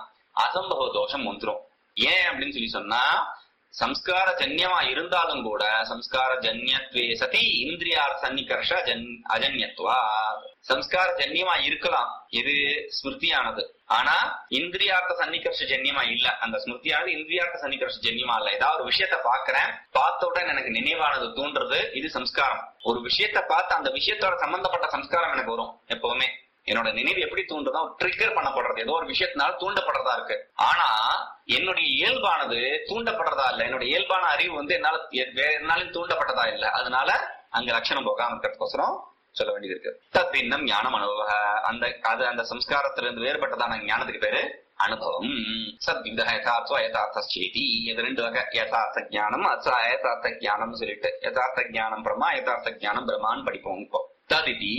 அசம்பவ தோஷம் வந்துரும் ஏன் அப்படின்னு சொல்லி சொன்னா சம்ஸ்கார ஜன்யமா இருந்தாலும் கூட சம்ஸ்கார ஜன்யத்வே சதி இந்திரியார்த்த சன்னிகர்ஷ ஜன் அஜன்யத்துவா சம்ஸ்கார ஜன்யமா இருக்கலாம் இது ஸ்மிருதியானது ஆனா இந்திரியார்த்த சன்னிகர்ஷ ஜன்யமா இல்ல அந்த ஸ்மிருதியானது இந்திரியார்த்த சன்னிகர்ஷ ஜன்யமா இல்ல ஏதாவது ஒரு விஷயத்த பாக்குறேன் பார்த்த உடனே எனக்கு நினைவானது தூண்டுறது இது சம்ஸ்காரம் ஒரு விஷயத்த பார்த்து அந்த விஷயத்தோட சம்பந்தப்பட்ட சம்ஸ்காரம் எனக்கு வரும் எப்பவுமே என்னோட நினைவு எப்படி தூண்டுதோ ட்ரிகர் பண்ணப்படுறது ஏதோ ஒரு விஷயத்தினால தூண்டப்படுறதா இருக்கு ஆனா என்னுடைய இயல்பானது தூண்டப்படுறதா இல்ல என்னோட இயல்பான அறிவு வந்து என்னால எ- வேற என்னாலும் தூண்டப்பட்டதா இல்ல அதனால அங்க லட்சணம் போகாம இருக்கிறதுக்கோசரம் சொல்ல வேண்டியது இருக்கு தத் பின்னம் ஞானம் அனுபவ அந்த அது அந்த சம்ஸ்காரத்திலிருந்து வேறுபட்டதான ஞானத்துக்கு பேரு அனுபவம் சத்வித யதார்த்தோ யதார்த்தேதி இது ரெண்டு வகை யதார்த்த ஞானம் அச்ச யதார்த்த ஞானம்னு சொல்லிட்டு யதார்த்த ஞானம் பிரமா யதார்த்த ஞானம் பிரமான்னு படிப்போம் இப்போ ததிதி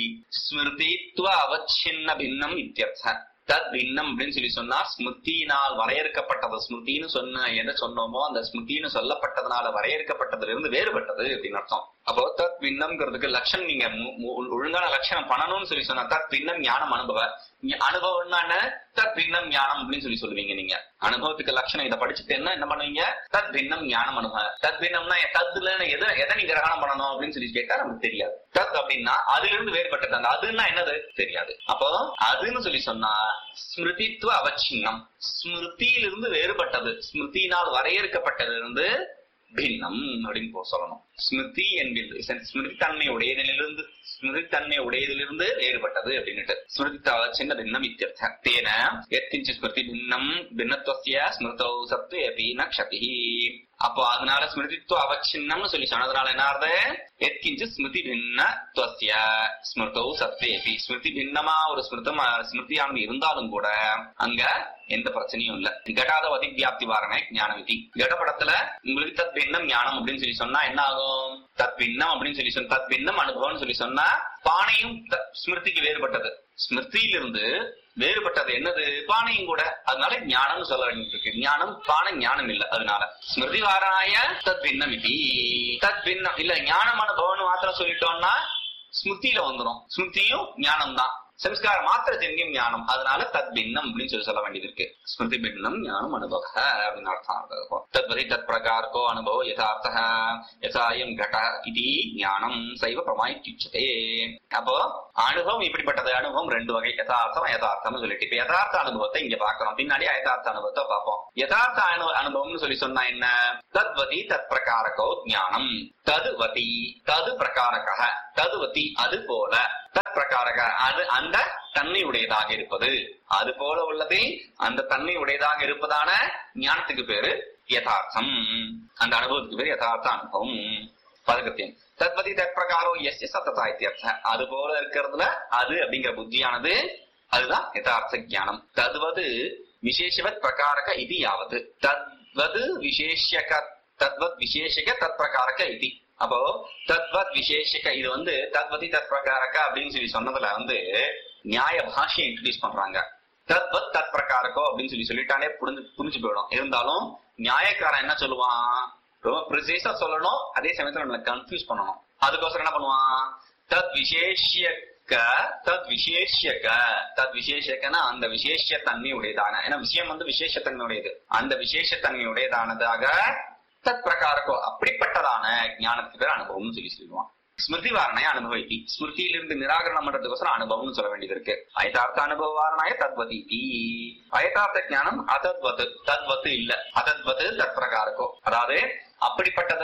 ஸ்மிருதித்வ அவச்சின்ன பின்னம் இத்தியர்த்த தத் பின்னம் அப்படின்னு சொல்லி சொன்னா ஸ்மிருதியினால் வரையறுக்கப்பட்டது ஸ்மிருதின்னு சொன்ன எதை சொன்னோமோ அந்த ஸ்மிருதின்னு சொல்லப்பட்டதுனால வரையறுக்கப்பட்டதுல இருந்து வேறுபட்டது அப்படின்னு அர்த்தம் அப்போ தத் பின்னம்ங்கிறதுக்கு லட்சணம் நீங்க மு- மு- ஒழுங்கான லட்சணம் பண்ணணும்னு சொல்லி சொன்னா தத் பின்னம் ஞானம் அனுபவ ஞ- அனுபவம்னா என்ன தத் பின்னம் ஞானம் அப்படின்னு சொல்லி சொல்லுவீங்க நீங்க அனுபவத்துக்கு லட்சணம் இதை படிச்சுட்டு என்ன என்ன பண்ணுவீங்க தத் பின்னம் ஞானம் அனுபவ தத் பின்னம்னா தத்துல எதை எதை நீ கிரகணம் பண்ணணும் அப்படின்னு சொல்லி கேட்டா நமக்கு தெரியாது தத் அப்படின்னா அதுல இருந்து வேறுபட்டது அந்த அதுன்னா என்னது தெரியாது அப்போ அதுன்னு சொல்லி சொன்னா ஸ்மிருதித்துவ அவச்சின்னம் ஸ்மிருதியிலிருந்து வேறுபட்டது ஸ்மிருதியினால் வரையறுக்கப்பட்டதிலிருந்து பின்னம் அப்படின்னு போ- சொல்லணும் ஸ்மிருதி என்பது ஸ்மிருதி தன்மை உடையதிலிருந்து ஸ்மிருதி தன்மை உடையதிலிருந்து வேறுபட்டது அப்படின்னுட்டு ஸ்மிருதி சின்ன பின்னம் இத்தியர்த்த தேன எத்திஞ்சு ஸ்மிருதி பின்னம் பின்னத்துவசிய ஸ்மிருதௌ சத்து எபி ந க்ஷதி அப்போ அதனால ஸ்மிருதித்துவ அவச்சின்னம்னு சொல்லி சொன்னதுனால என்ன ஆறுது எத்கிஞ்சு ஸ்மிருதி பின்னத்துவசிய ஸ்மிருதௌ சத்து எபி ஸ்மிருதி பின்னமா ஒரு ஸ்மிருதம் ஸ்மிருதியானது இருந்தாலும் கூட அங்க எந்த பிரச்சனையும் இல்ல கடாத வியாப்தி வாரணை ஞான விதி கடப்படத்துல உங்களுக்கு தத் பின்னம் ஞானம் அப்படின்னு சொல்லி சொன்னா என்ன ஆகும் தத் பின்னம் அப்படின்னு சொல்லி சொன்ன தத் பின்னம் அனுபவம்னு சொல்லி சொன்னா பானையும் த- ஸ்மிருதிக்கு வேறுபட்டது ஸ்மிருதியிலிருந்து வேறுபட்டது என்னது பானையும் கூட அதனால ஞானம்னு சொல்ல வேண்டியிருக்கு ஞானம் பானை ஞானம் இல்ல அதனால ஸ்மிருதி வாராய தத் பின்னம் இது தத் பின்னம் இல்ல ஞானம் அனுபவம்னு மாத்திரம் சொல்லிட்டோம்னா ஸ்மிருதியில வந்துரும் ஸ்மிருதியும் ஞானம் தான் சம்ஸ்கார மாத்திர ஜன்யம் ஞானம் அதனால தத் பின்னம் அப்படின்னு சொல்லி சொல்ல வேண்டியது இருக்கு ஸ்மிருதி பின்னம் ஞானம் அனுபவ அப்படின்னு அர்த்தம் இருக்கும் தத்வதி தத் பிரகாரக்கோ அனுபவ யதார்த்த யசாயம் கட இது ஞானம் சைவ பிரமாயிச்சுச்சதே அப்போ அனுபவம் இப்படிப்பட்டது அனுபவம் ரெண்டு வகை யதார்த்தம் யதார்த்தம்னு சொல்லிட்டு இப்ப யதார்த்த அனுபவத்தை இங்க பாக்கிறோம் பின்னாடி யதார்த்த அனுபவத்தை பார்ப்போம் யதார்த்த அனு அனுபவம்னு சொல்லி சொன்னா என்ன தத்வதி தத் பிரகாரக்கோ ஞானம் ததுவதி தது பிரகாரக ததுவதி அது போல தத் பிரகாரக அது அந்த தன்மை உடையதாக இருப்பது அது போல உள்ளது அந்த தன்மை உடையதாக இருப்பதான ஞானத்துக்கு பேரு யதார்த்தம் அந்த அனுபவத்துக்கு பேரு யதார்த்த அனுபவம் பதகத்தியம் தத்வதி தத் பிரகாரோ எஸ் சத்ததா இத்தியர்த்த அது போல இருக்கிறதுல அது அப்படிங்கிற புத்தியானது அதுதான் யதார்த்த ஞானம் தத்வது விசேஷவத் பிரகாரக இது யாவது தத்வது விசேஷக தத்வத் விசேஷக தத் பிரகாரக இது அப்போ தத்வத் விசேஷக இது வந்து தத்வதி தத் பிரகாரக அப்படின்னு சொல்லி சொன்னதுல வந்து நியாய பாஷையை இன்ட்ரடியூஸ் பண்றாங்க தத்வத் தத் பிரகாரகோ அப்படின்னு சொல்லி சொல்லிட்டாலே புரிஞ்சு புரிஞ்சு போயிடும் இருந்தாலும் நியாயக்காரன் என்ன சொல்லுவான் ரொம்ப ப்ரிசைஸா சொல்லணும் அதே சமயத்துல நம்மளை கன்ஃபியூஸ் பண்ணணும் அதுக்கோசரம் என்ன பண்ணுவான் தத் விசேஷியக்க தத் விசேஷியக்க தத் விசேஷக்கனா அந்த விசேஷ தன்மை உடையதான ஏன்னா விஷயம் வந்து விசேஷத்தன்மை உடையது அந்த விசேஷத்தன்மை உடையதானதாக தத் பிரகாரக்கோ அப்படிப்பட்டதான ஞானத்துக்கு பேர் அனுபவம்னு சொல்லி சொல்லுவான் ஸ்மிருதி வாரணை அனுபவித்தி ஸ்மிருதியிலிருந்து நிராகரணம் பண்றதுக்கோசரம் அனுபவம்னு சொல்ல வேண்டியது இருக்கு அயதார்த்த அனுபவ வாரணாய தத்வதி அயதார்த்த ஞானம் அதத்வத்து தத்வத்து இல்ல அதத்வத்து தத் பிரகாரக்கோ அதாவது அப்படிப்பட்டதுல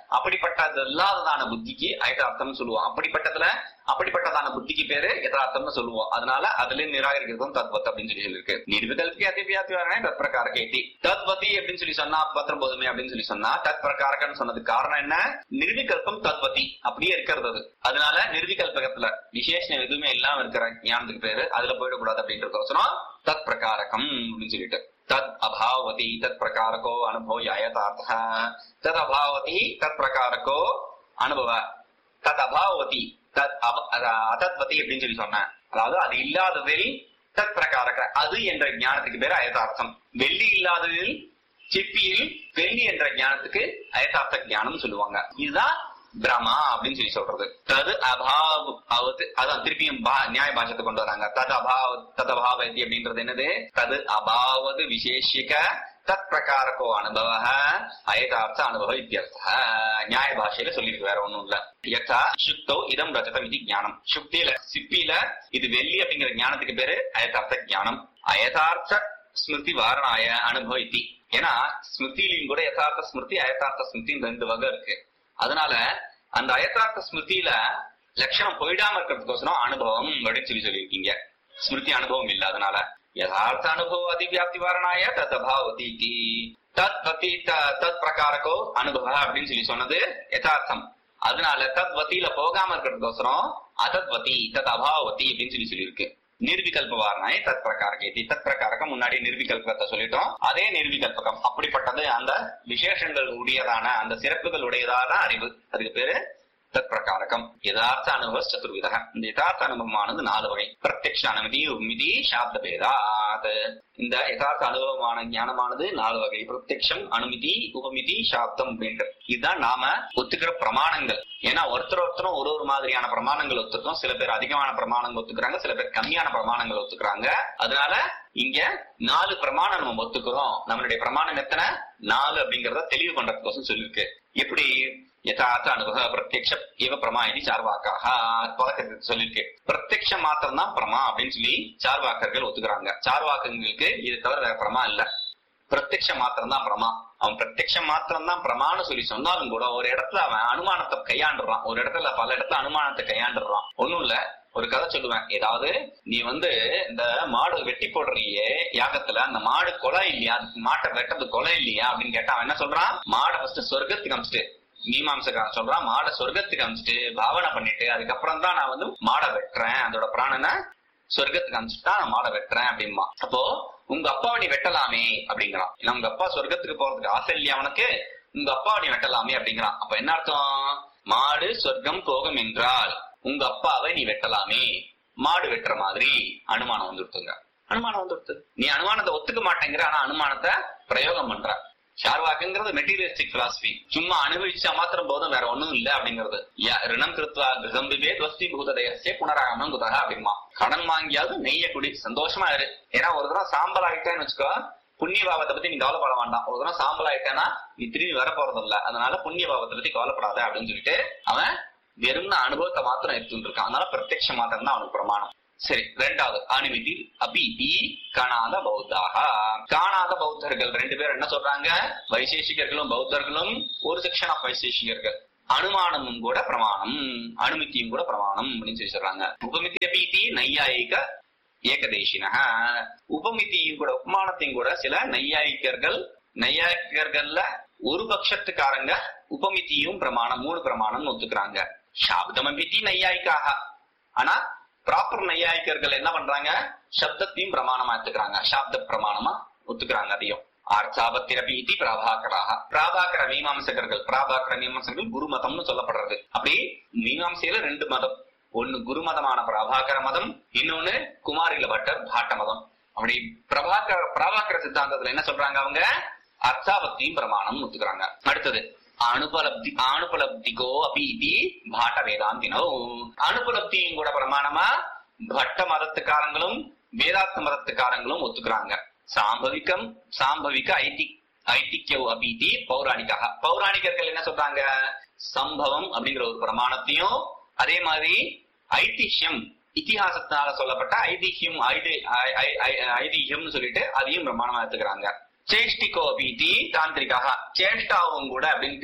அப்படிப்பட்டது இல்லாததான புத்திக்கு யதார்த்தம் சொல்லுவோம் அப்படிப்பட்டதுல அப்படிப்பட்டதான புத்திக்கு பேரு யதார்த்தம்னு சொல்லுவோம் அதனால அதுல நிராகரிக்கிறதும் தத்வத் அப்படின்னு சொல்லி சொல்லியிருக்கு நிர்விகல்பி அதிவியாத்தி வரனே தத் பிரகார கேட்டி தத்வதி அப்படின்னு சொல்லி சொன்னா பத்திரம் போதுமே அப்படின்னு சொல்லி சொன்னா தத் பிரகாரகன்னு சொன்னதுக்கு காரணம் என்ன நிர்விகல்பம் தத்வதி அப்படியே இருக்கிறது அது அதனால நிர்விகல்பகத்துல விசேஷம் எதுவுமே இல்லாம இருக்கிற ஞானத்துக்கு பேரு அதுல போயிடக்கூடாது அப்படின்றதுக்கோசரம் தத் பிரகாரகம் அப்படின்னு சொல்லிட்டு तद अभावती तत्प्रकारको अनुभव यथार्थः तद अभावती तत्प्रकारको அனுபவ தத் அபாவதி தத் அவ- அத- அதத்வதி அப்படின்னு சொல்லி சொன்னேன் அதாவது அது இல்லாததில் தத் பிரகாரக அது என்ற ஞானத்துக்கு பேரு அயதார்த்தம் வெள்ளி இல்லாததில் சிப்பியில் வெள்ளி என்ற ஞானத்துக்கு அயதார்த்த ஞானம் சொல்லுவாங்க இதுதான் பிரமா அப்படின்னு சொல்லி சொல்றது தது அபாவ அவது அதான் திருப்பியும் பா- நியாய பாஷத்தை கொண்டு வராங்க தது அபாவ தது அபாவதி அப்படின்றது என்னது தது அபாவது விசேஷிக தத் பிரகாரக்கோ அனுபவ அயதார்த்த அனுபவ இத்தியர்த்த நியாய பாஷையில சொல்லியிருக்கு வேற ஒண்ணும் இல்ல யதா சுக்தோ இதம் ரஜதம் இது ஞானம் சுக்தியில சிப்பியில இது வெள்ளி அப்படிங்கிற ஞானத்துக்கு பேரு அயதார்த்த ஞானம் அயதார்த்த ஸ்மிருதி வாரணாய அனுபவ இத்தி ஏன்னா ஸ்மிருதியிலையும் கூட யதார்த்த ஸ்மிருதி அயதார்த்த ஸ்மிருதின்னு ரெண்டு வகை இருக்கு அதனால அந்த அயதார்த்த ஸ்மிருதியில லட்சணம் போயிடாம இருக்கிறதுக்கோசரம் அனுபவம் அப்படின்னு சொல்லி சொல்லியிருக்கீங்க ஸ்மிருதி அனுபவம் இல்ல அதனால யதார்த்த அனுபவ அதிவியாப்தி வாரணாய தத் அபாவதி இதி. தத் வதி த- தத் பிரகாரக்கோ அனுபவ அப்படின்னு சொல்லி சொன்னது யதார்த்தம் அதனால தத் வத்தியில போகாம இருக்கிறதுக்கோசரம் அதத்வதி தத் அபாவதி அப்படின்னு சொல்லி சொல்லியிருக்கு நிர்விகல்ப வாரணாய தத் பிரகாரகேதி தத் பிரகாரகம் முன்னாடி நிர்விகல்பத்தை சொல்லிட்டோம் அதே நிர்விகல்பகம் அப்படிப்பட்டது அந்த விசேஷங்கள் உடையதான அந்த சிறப்புகள் உடையதான அறிவு அதுக்கு பேரு தத் பிரகாரகம் யதார்த்த அனுபவ சதுர்விதக இந்த யதார்த்த அனுபவமானது நாலு வகை பிரத்யக்ஷ அனுமதி உமிதி சாப்த பேதாத் இந்த யதார்த்த அனுபவமான ஞானமானது நாலு வகை பிரத்யக்ஷம் அனுமதி உபமிதி சாப்தம் அப்படின்றது இதுதான் நாம ஒத்துக்கிற பிரமாணங்கள் ஏன்னா ஒருத்தர் ஒருத்தரும் ஒரு ஒரு மாதிரியான பிரமாணங்கள் ஒத்துக்கிறோம் சில பேர் அதிகமான பிரமாணங்கள் ஒத்துக்கிறாங்க சில பேர் கம்மியான பிரமாணங்கள் ஒத்துக்கிறாங்க அதனால இங்க நாலு பிரமாணம் நம்ம ஒத்துக்கிறோம் நம்மளுடைய பிரமாணம் எத்தனை நாலு அப்படிங்கறத தெளிவு பண்றதுக்கோசம் சொல்லிருக்கு எப்படி யதார்த்த அனுபவ பிரத்யக்ஷ இவ பிரமா இது சார்வாக்காக பதக்கத்துக்கு சொல்லியிருக்கு பிரத்யக்ஷம் மாத்திரம் தான் பிரமா அப்படின்னு சொல்லி சார்வாக்கர்கள் ஒத்துக்கிறாங்க சார்வாக்கங்களுக்கு இது தவிர வேற பிரமா இல்ல பிரத்யக்ஷம் மாத்திரம் தான் பிரமா அவன் பிரத்யக்ஷம் மாத்திரம் தான் பிரமான்னு சொல்லி சொன்னாலும் கூட ஒரு இடத்துல அவன் அனுமானத்தை கையாண்டுறான் ஒரு இடத்துல பல இடத்துல அனுமானத்தை கையாண்டுறான் ஒண்ணும் இல்ல ஒரு கதை சொல்லுவேன் ஏதாவது நீ வந்து இந்த மாடு வெட்டி போடுறியே யாகத்துல அந்த மாடு கொலை இல்லையா அதுக்கு மாட்டை வெட்டது கொலை இல்லையா அப்படின்னு கேட்டா அவன் என்ன சொல்றான் மாடை ஃபர்ஸ்ட் சொர்க்கத்துக்கு அமிச்சிட்டு மீமாம்சக்காரன் சொல்றான் மாடை சொர்க்கத்துக்கு அமிச்சிட்டு பாவனை பண்ணிட்டு அதுக்கப்புறம் தான் நான் வந்து மாடை வெட்டுறேன் அதோட பிராணனை சொர்க்கத்துக்கு அமிச்சுட்டா நான் மாடை வெட்டுறேன் அப்படிம்பா அப்போ உங்க அப்பாவை நீ வெட்டலாமே அப்படிங்கிறான் ஏன்னா உங்க அப்பா சொர்க்கத்துக்கு போறதுக்கு ஆசை இல்லையா அவனுக்கு உங்க அப்பாவை நீ வெட்டலாமே அப்படிங்கிறான் அப்ப என்ன அர்த்தம் மாடு சொர்க்கம் போகும் என்றால் உங்க அப்பாவை நீ வெட்டலாமே மாடு வெட்டுற மாதிரி அனுமானம் வந்துருத்துங்க அனுமானம் வந்துருத்து நீ அனுமானத்தை ஒத்துக்க மாட்டேங்கிற ஆனா அனுமானத்தை பிரயோகம் பண்ற ஷார்வாக்குங்கிறது மெட்டீரியலிஸ்டிக் பிலாசபி சும்மா அனுபவிச்சா மாத்திரம் போதும் வேற ஒண்ணும் இல்ல அப்படிங்கிறது ய- ரிணம் கிருத்வா கிருதம் பிபே துவஸ்தி பூததயசே புனராகமம் குதக அப்படிமா கடன் வாங்கியாவது நெய்ய குடி சந்தோஷமா இரு ஏன்னா ஒரு தடவை சாம்பல் ஆயிட்டேன்னு வச்சுக்கோ புண்ணிய பாவத்தை பத்தி நீ கவலைப்பட வேண்டாம் ஒரு தடவை சாம்பல் ஆயிட்டேன்னா நீ திரும்பி வர போறது இல்ல அதனால புண்ணிய பாவத்தை பத்தி கவலைப்படாத அப்படின்னு சொல்லிட்டு அவன் வெறும் அனுபவத்தை மாத்திரம் எடுத்துட்டு இருக்கான் அதனால பிரத்யக்ஷ மாத்திரம் தான் அவனுக்கு பிரமாணம் சரி ரெண்டாவது அனுமதி அபிதி காணாத பௌத்தாக காணாத பௌத்தர்கள் ரெண்டு பேர் என்ன சொல்றாங்க வைசேஷிகர்களும் பௌத்தர்களும் ஒரு செக்ஷன் ஆஃப் வைசேஷிகர்கள் அனுமானமும் கூட பிரமாணம் அனுமதியும் கூட பிரமாணம் அப்படின்னு சொல்லி சொல்றாங்க உபமிதி அபீதி நையாயிக ஏகதேசின உபமிதியும் கூட உபமானத்தையும் கூட சில நையாயிக்கர்கள் நையாயிக்கர்கள்ல ஒரு பட்சத்துக்காரங்க உபமிதியும் பிரமாணம் மூணு பிரமாணம் ஒத்துக்கிறாங்க சாப்தமபிதி நையாயிக்காக ஆனா ப்ராப்பர் நையாயிக்கர்கள் என்ன பண்றாங்க சப்தத்தையும் பிரமாணமா எடுத்துக்கிறாங்க சாப்த பிரமாணமா ஒத்துக்கிறாங்க அதையும் அர்த்தாபத்திரபீதி பிராபாகராக பிராபாகர மீமாம்சகர்கள் பிராபாகர மீமாம்சகர்கள் குரு மதம்னு சொல்லப்படுறது அப்படி மீமாம்சையில ரெண்டு மதம் ஒன்னு குரு மதமான பிரபாகர மதம் இன்னொன்னு குமாரில பட்டர் பாட்ட மதம் அப்படி பிரபாகர பிரபாகர சித்தாந்தத்துல என்ன சொல்றாங்க அவங்க அர்த்தாபத்தியும் பிரமாணம் ஒத்துக்கிறாங்க அடுத்தது அனுபலப்தி அனுபலப்திகோ அபீதி பாட்ட வேதாந்தினோ அனுபலப்தியும் கூட பிரமாணமா பட்ட மதத்துக்காரங்களும் வேதாந்த மதத்துக்காரங்களும் ஒத்துக்கிறாங்க சாம்பவிகம் சாம்பவிக ஐதி ஐதிக்கியோ அபீதி பௌராணிக்காக பௌராணிகர்கள் என்ன சொல்றாங்க சம்பவம் அப்படிங்கிற ஒரு பிரமாணத்தையும் அதே மாதிரி ஐதிஹ்யம் இத்திஹாசத்தினால சொல்லப்பட்ட ஐதிஹ்யம் ஐதி- ஐ- ஐ- ஐ- ஐதிஹ்யம்னு சொல்லிட்டு அதையும் பிரமாணமா எடுத்துக்கிறாங்க சேஷ்டிகோ அபீதி தாந்திரிக்காக சேஷ்டாவும் கூட அப்படின்ட்டு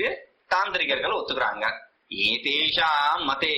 தாந்திரிகர்கள் ஒத்துக்கிறாங்க ஏதேஷாம் மதே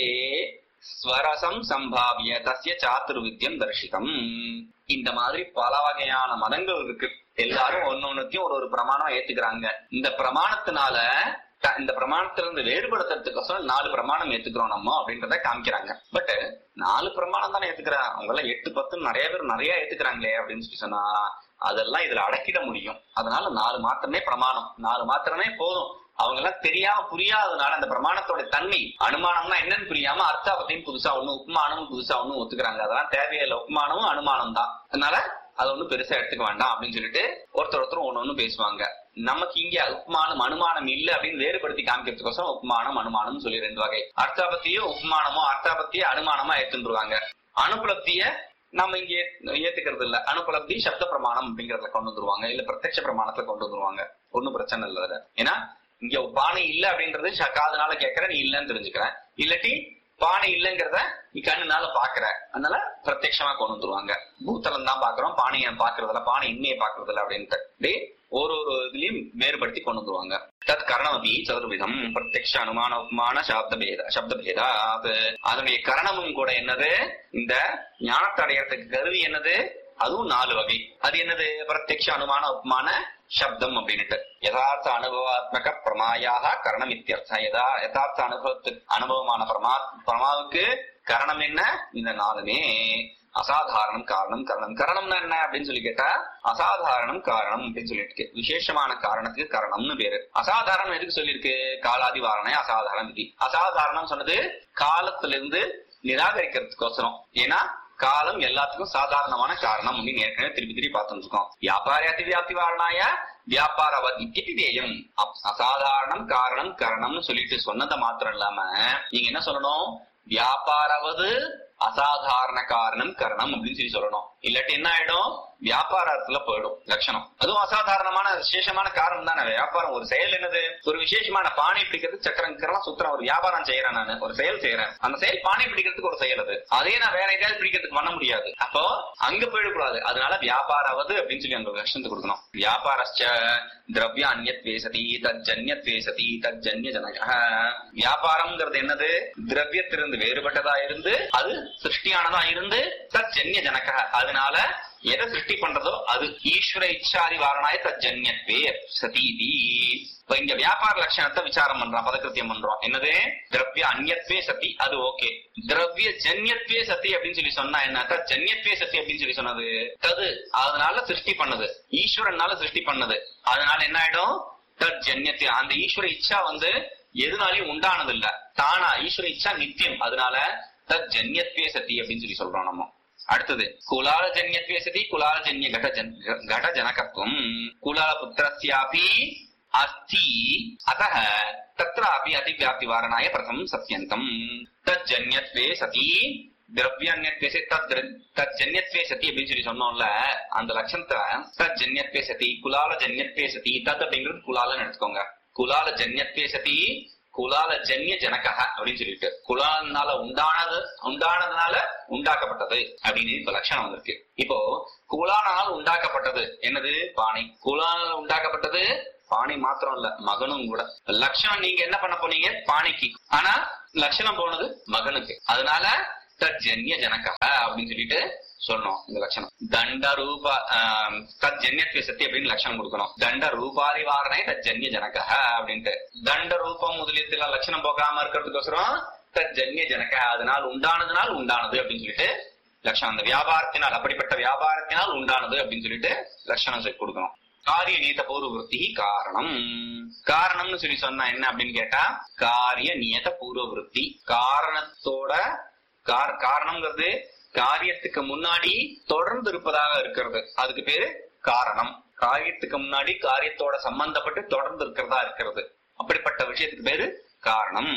ஸ்வரசம் சம்பாவிய தஸ்ய சாத்துர்வித்யம் தர்ஷிதம் இந்த மாதிரி பல வகையான மதங்கள் இருக்கு எல்லாரும் ஒன்னொன்னுத்தையும் ஒரு ஒரு பிரமாணம் ஏத்துக்கிறாங்க இந்த பிரமாணத்தினால த- இந்த பிரமாணத்திலிருந்து வேறுபடுத்துறதுக்கோசரம் நாலு பிரமாணம் ஏத்துக்கிறோம் நம்ம அப்படின்றத காமிக்கிறாங்க பட் நாலு பிரமாணம் தானே ஏத்துக்கிறாங்க அவங்க எல்லாம் எட்டு பத்து நிறைய பேர் நிறைய ஏத்துக்கிறாங்களே அப்படின்னு சொல்லி சொன்னா அதெல்லாம் இதுல அடக்கிட முடியும் அதனால நாலு மாத்திரமே பிரமாணம் நாலு மாத்திரமே போதும் அவங்க எல்லாம் தெரியாம புரியாததுனால அந்த பிரமாணத்தோட தன்மை அனுமானம்னா என்னன்னு புரியாம அர்த்தாபத்தையும் புதுசா ஒண்ணு உப்மானமும் புதுசா ஒண்ணு ஒத்துக்கிறாங்க அதெல்லாம் தேவையில்லை உப்மானமும் அனுமானம் தான் அதனால அதை ஒண்ணும் பெருசா எடுத்துக்க வேண்டாம் அப்படின்னு சொல்லிட்டு ஒருத்தர் ஒருத்தர் ஒண்ணு ஒண்ணு பேசுவாங்க நமக்கு இங்க உப்மானம் அனுமானம் இல்ல அப்படின்னு வேறுபடுத்தி காமிக்கிறதுக்கோசரம் உப்மானம் அனுமானம் சொல்லி ரெண்டு வகை அர்த்தாபத்தியும் உப்மானமோ அர்த்தாபத்திய அனுமானமா எடுத்துருவாங்க அனுபலப்திய நம்ம இங்க ஏத்துக்கிறது இல்ல அனுபலப்தி சப்த பிரமாணம் அப்படிங்கறதுல கொண்டு வந்துருவாங்க இல்ல பிரத்யட்ச பிரமாணத்துல கொண்டு வந்துருவாங்க ஒண்ணும் பிரச்சனை இல்ல அதுல ஏன்னா இங்க பானை இல்ல அப்படின்றது ச- காதுனால கேட்கற நீ இல்லன்னு தெரிஞ்சுக்கிறேன் இல்லாட்டி பானை இல்லைங்கிறத நீ கண்ணுனால பாக்குற அதனால பிரத்யட்சமா கொண்டு வந்துருவாங்க பூத்தலம் தான் பாக்குறோம் பானையை பாக்குறதுல பானை இன்னைய பாக்குறதுல அப்படின்ட்டு டேய் ஒரு ஒரு இதுலயும் வேறுபடுத்தி கொண்டு வந்துருவாங்க தத் கரணமபி சதுர்விதம் பிரத்யக்ஷ அனுமான உப்மான சப்த பேத சப்த பேதா அதனுடைய கரணமும் கூட என்னது இந்த ஞானத்தை அடையறதுக்கு கருவி என்னது அதுவும் நாலு வகை அது என்னது பிரத்யக்ஷ அனுமான உப்மான சப்தம் அப்படின்னுட்டு யதார்த்த அனுபவாத்மக பிரமாயாக கரணம் இத்தியர்த்தம் யதா யதார்த்த அனுபவத்துக்கு அனுபவமான பிரமா பிரமாவுக்கு கரணம் என்ன இந்த நாலுமே அசாதாரணம் காரணம் கரணம் கரணம்னா என்ன அப்படின்னு சொல்லி கேட்டா அசாதாரணம் காரணம் அப்படின்னு சொல்லிட்டு விசேஷமான காரணத்துக்கு காரணம்னு பேரு அசாதாரணம் எதுக்கு சொல்லியிருக்கு காலாதி வாரணை அசாதாரணம் விதி அசாதாரணம் சொன்னது காலத்திலிருந்து நிராகரிக்கிறதுக்கோசரம் ஏன்னா காலம் எல்லாத்துக்கும் சாதாரணமான காரணம் அப்படின்னு ஏற்கனவே திருப்பி திருப்பி பார்த்துட்டு இருக்கோம் வியாபாரியாதி வியாப்தி வாரணாய வியாபாரவத் இத்தியேயம் அசாதாரணம் காரணம் கரணம்னு சொல்லிட்டு சொன்னதை மாத்திரம் இல்லாம நீங்க என்ன சொல்லணும் வியாபாரவது அசாதாரண காரணம் கரணம் அப்படின்னு சொல்லி சொல்லணும் இல்லாட்டி என்ன ஆயிடும் வியாபாரத்துல போயிடும் லட்சணம் அதுவும் அசாதாரணமான விசேஷமான காரணம் தானே வியாபாரம் ஒரு செயல் என்னது ஒரு விசேஷமான பானை பிடிக்கிறது சக்கரங்கரெல்லாம் சுத்துறேன் ஒரு வியாபாரம் செய்யறேன் நான் ஒரு செயல் செய்யறேன் அந்த செயல் பானை பிடிக்கிறதுக்கு ஒரு செயல் அது அதே நான் வேற எதாவது பிடிக்கிறதுக்கு பண்ண முடியாது அப்போ அங்க போயிடக்கூடாது அதனால வியாபாராவது அப்படின்னு சொல்லி அங்க லட்சணத்தை கொடுக்கணும் வியாபாரஸ்ச திரவிய அந்நியத்வே சதி தஜ்ஜன்யத்வே சதி தஜ்ஜன்ய ஜனக வியாபாரம்ங்கிறது என்னது திரவியத்திலிருந்து வேறுபட்டதா இருந்து அது சிருஷ்டியானதா இருந்து தஜ்ஜன்ய ஜனக அதனால எதை சிருஷ்டி பண்றதோ அது ஈஸ்வர இச்சாதி வாரணாய தஜ்ஜன்யத்வே சதீதி இப்ப இங்க வியாபார லட்சணத்தை விசாரம் பண்றோம் பதக்கிருத்தியம் பண்றோம் என்னது திரவிய அந்நியத்வே சதி அது ஓகே திரவிய ஜன்யத்வே சதி அப்படின்னு சொல்லி சொன்னா என்ன தத் ஜன்யத்வே சதி அப்படின்னு சொல்லி சொன்னது தது அதனால சிருஷ்டி பண்ணது ஈஸ்வரனால சிருஷ்டி பண்ணது அதனால என்ன ஆயிடும் தத் ஜன்யத்வே அந்த ஈஸ்வர இச்சா வந்து எதுனாலையும் உண்டானது இல்ல தானா ஈஸ்வர இச்சா நித்தியம் அதனால தத் ஜன்யத்வே சதி அப்படின்னு சொல்லி சொல்றோம் நம்ம அடுத்தது குலால ஜன்யத்வே சதி குலால ஜன்ய கட ஜன் கட ஜனகத்துவம் குலால புத்திரஸ்யாபி அஸ்தி அத்தः தत्रापि அதிவியாப்திவாரணாய பிரதமம் சத்தியந்தம் தஜ்ஜன்யத்வே சதி திரவியன்யத்வே சதி தத் தஜ்ஜன்யத்வே சதி அப்படின்னு சொல்லி சொன்னோம்ல அந்த லட்சணத்தை தஜ்ஜன்யத்வே சதி குலால ஜன்யத்வே சதி தத் அப்படிங்கிறது குலாலன்னு எடுத்துக்கோங்க குலால ஜன்யத்வே சதி குலால ஜன்ய ஜனகா அப்படின்னு சொல்லிட்டு குலாலனால உண்டானது உண்டானதுனால உண்டாக்கப்பட்டது அப்படின்னு இப்ப லட்சணம் வந்திருக்கு இப்போ குலாலனால் உண்டாக்கப்பட்டது என்னது பானை குலாலால் உண்டாக்கப்பட்டது பானை மாத்திரம் இல்ல மகனும் கூட லட்சணம் நீங்க என்ன பண்ண போனீங்க பானைக்கு ஆனா லட்சணம் போனது மகனுக்கு அதனால தஜ்ஜன்ய ஜனகா அப்படின்னு சொல்லிட்டு சொல்லணும் இந்த லட்சணம் தண்ட ரூப ஆம், தஜ்ஜன்யத்வே சத்தி அப்படின்னு லட்சணம் கொடுக்கணும் தண்ட ரூபாரிவாரணை தஜ்ஜன்ய ஜனகா அப்படின்ட்டு தண்ட ரூபம் முதலியத்துல லட்சணம் போகாம இருக்கிறதுக்கோசரம் தஜ்ஜன்ய ஜனகா அதனால் உண்டானதுனால் உண்டானது அப்படின்னு சொல்லிட்டு லட்சணம் அந்த வியாபாரத்தினால் அப்படிப்பட்ட வியாபாரத்தினால் உண்டானது அப்படின்னு சொல்லிட்டு லட்சணம் சொல்லி கொடுக்கணும் காரிய நியத பூர்வவருத்தி காரணம் காரணம்னு சொல்லி சொன்னா என்ன அப்படின்னு கேட்டா காரிய நியத பூர்வவருத்தி காரணத்தோட கார- காரணம்ங்கிறது காரியத்துக்கு முன்னாடி தொடர்ந்து இருப்பதாக இருக்கிறது அதுக்கு பேரு காரணம் காரியத்துக்கு முன்னாடி காரியத்தோட சம்பந்தப்பட்டு தொடர்ந்து இருக்கிறதா இருக்கிறது அப்படிப்பட்ட விஷயத்துக்கு பேரு காரணம்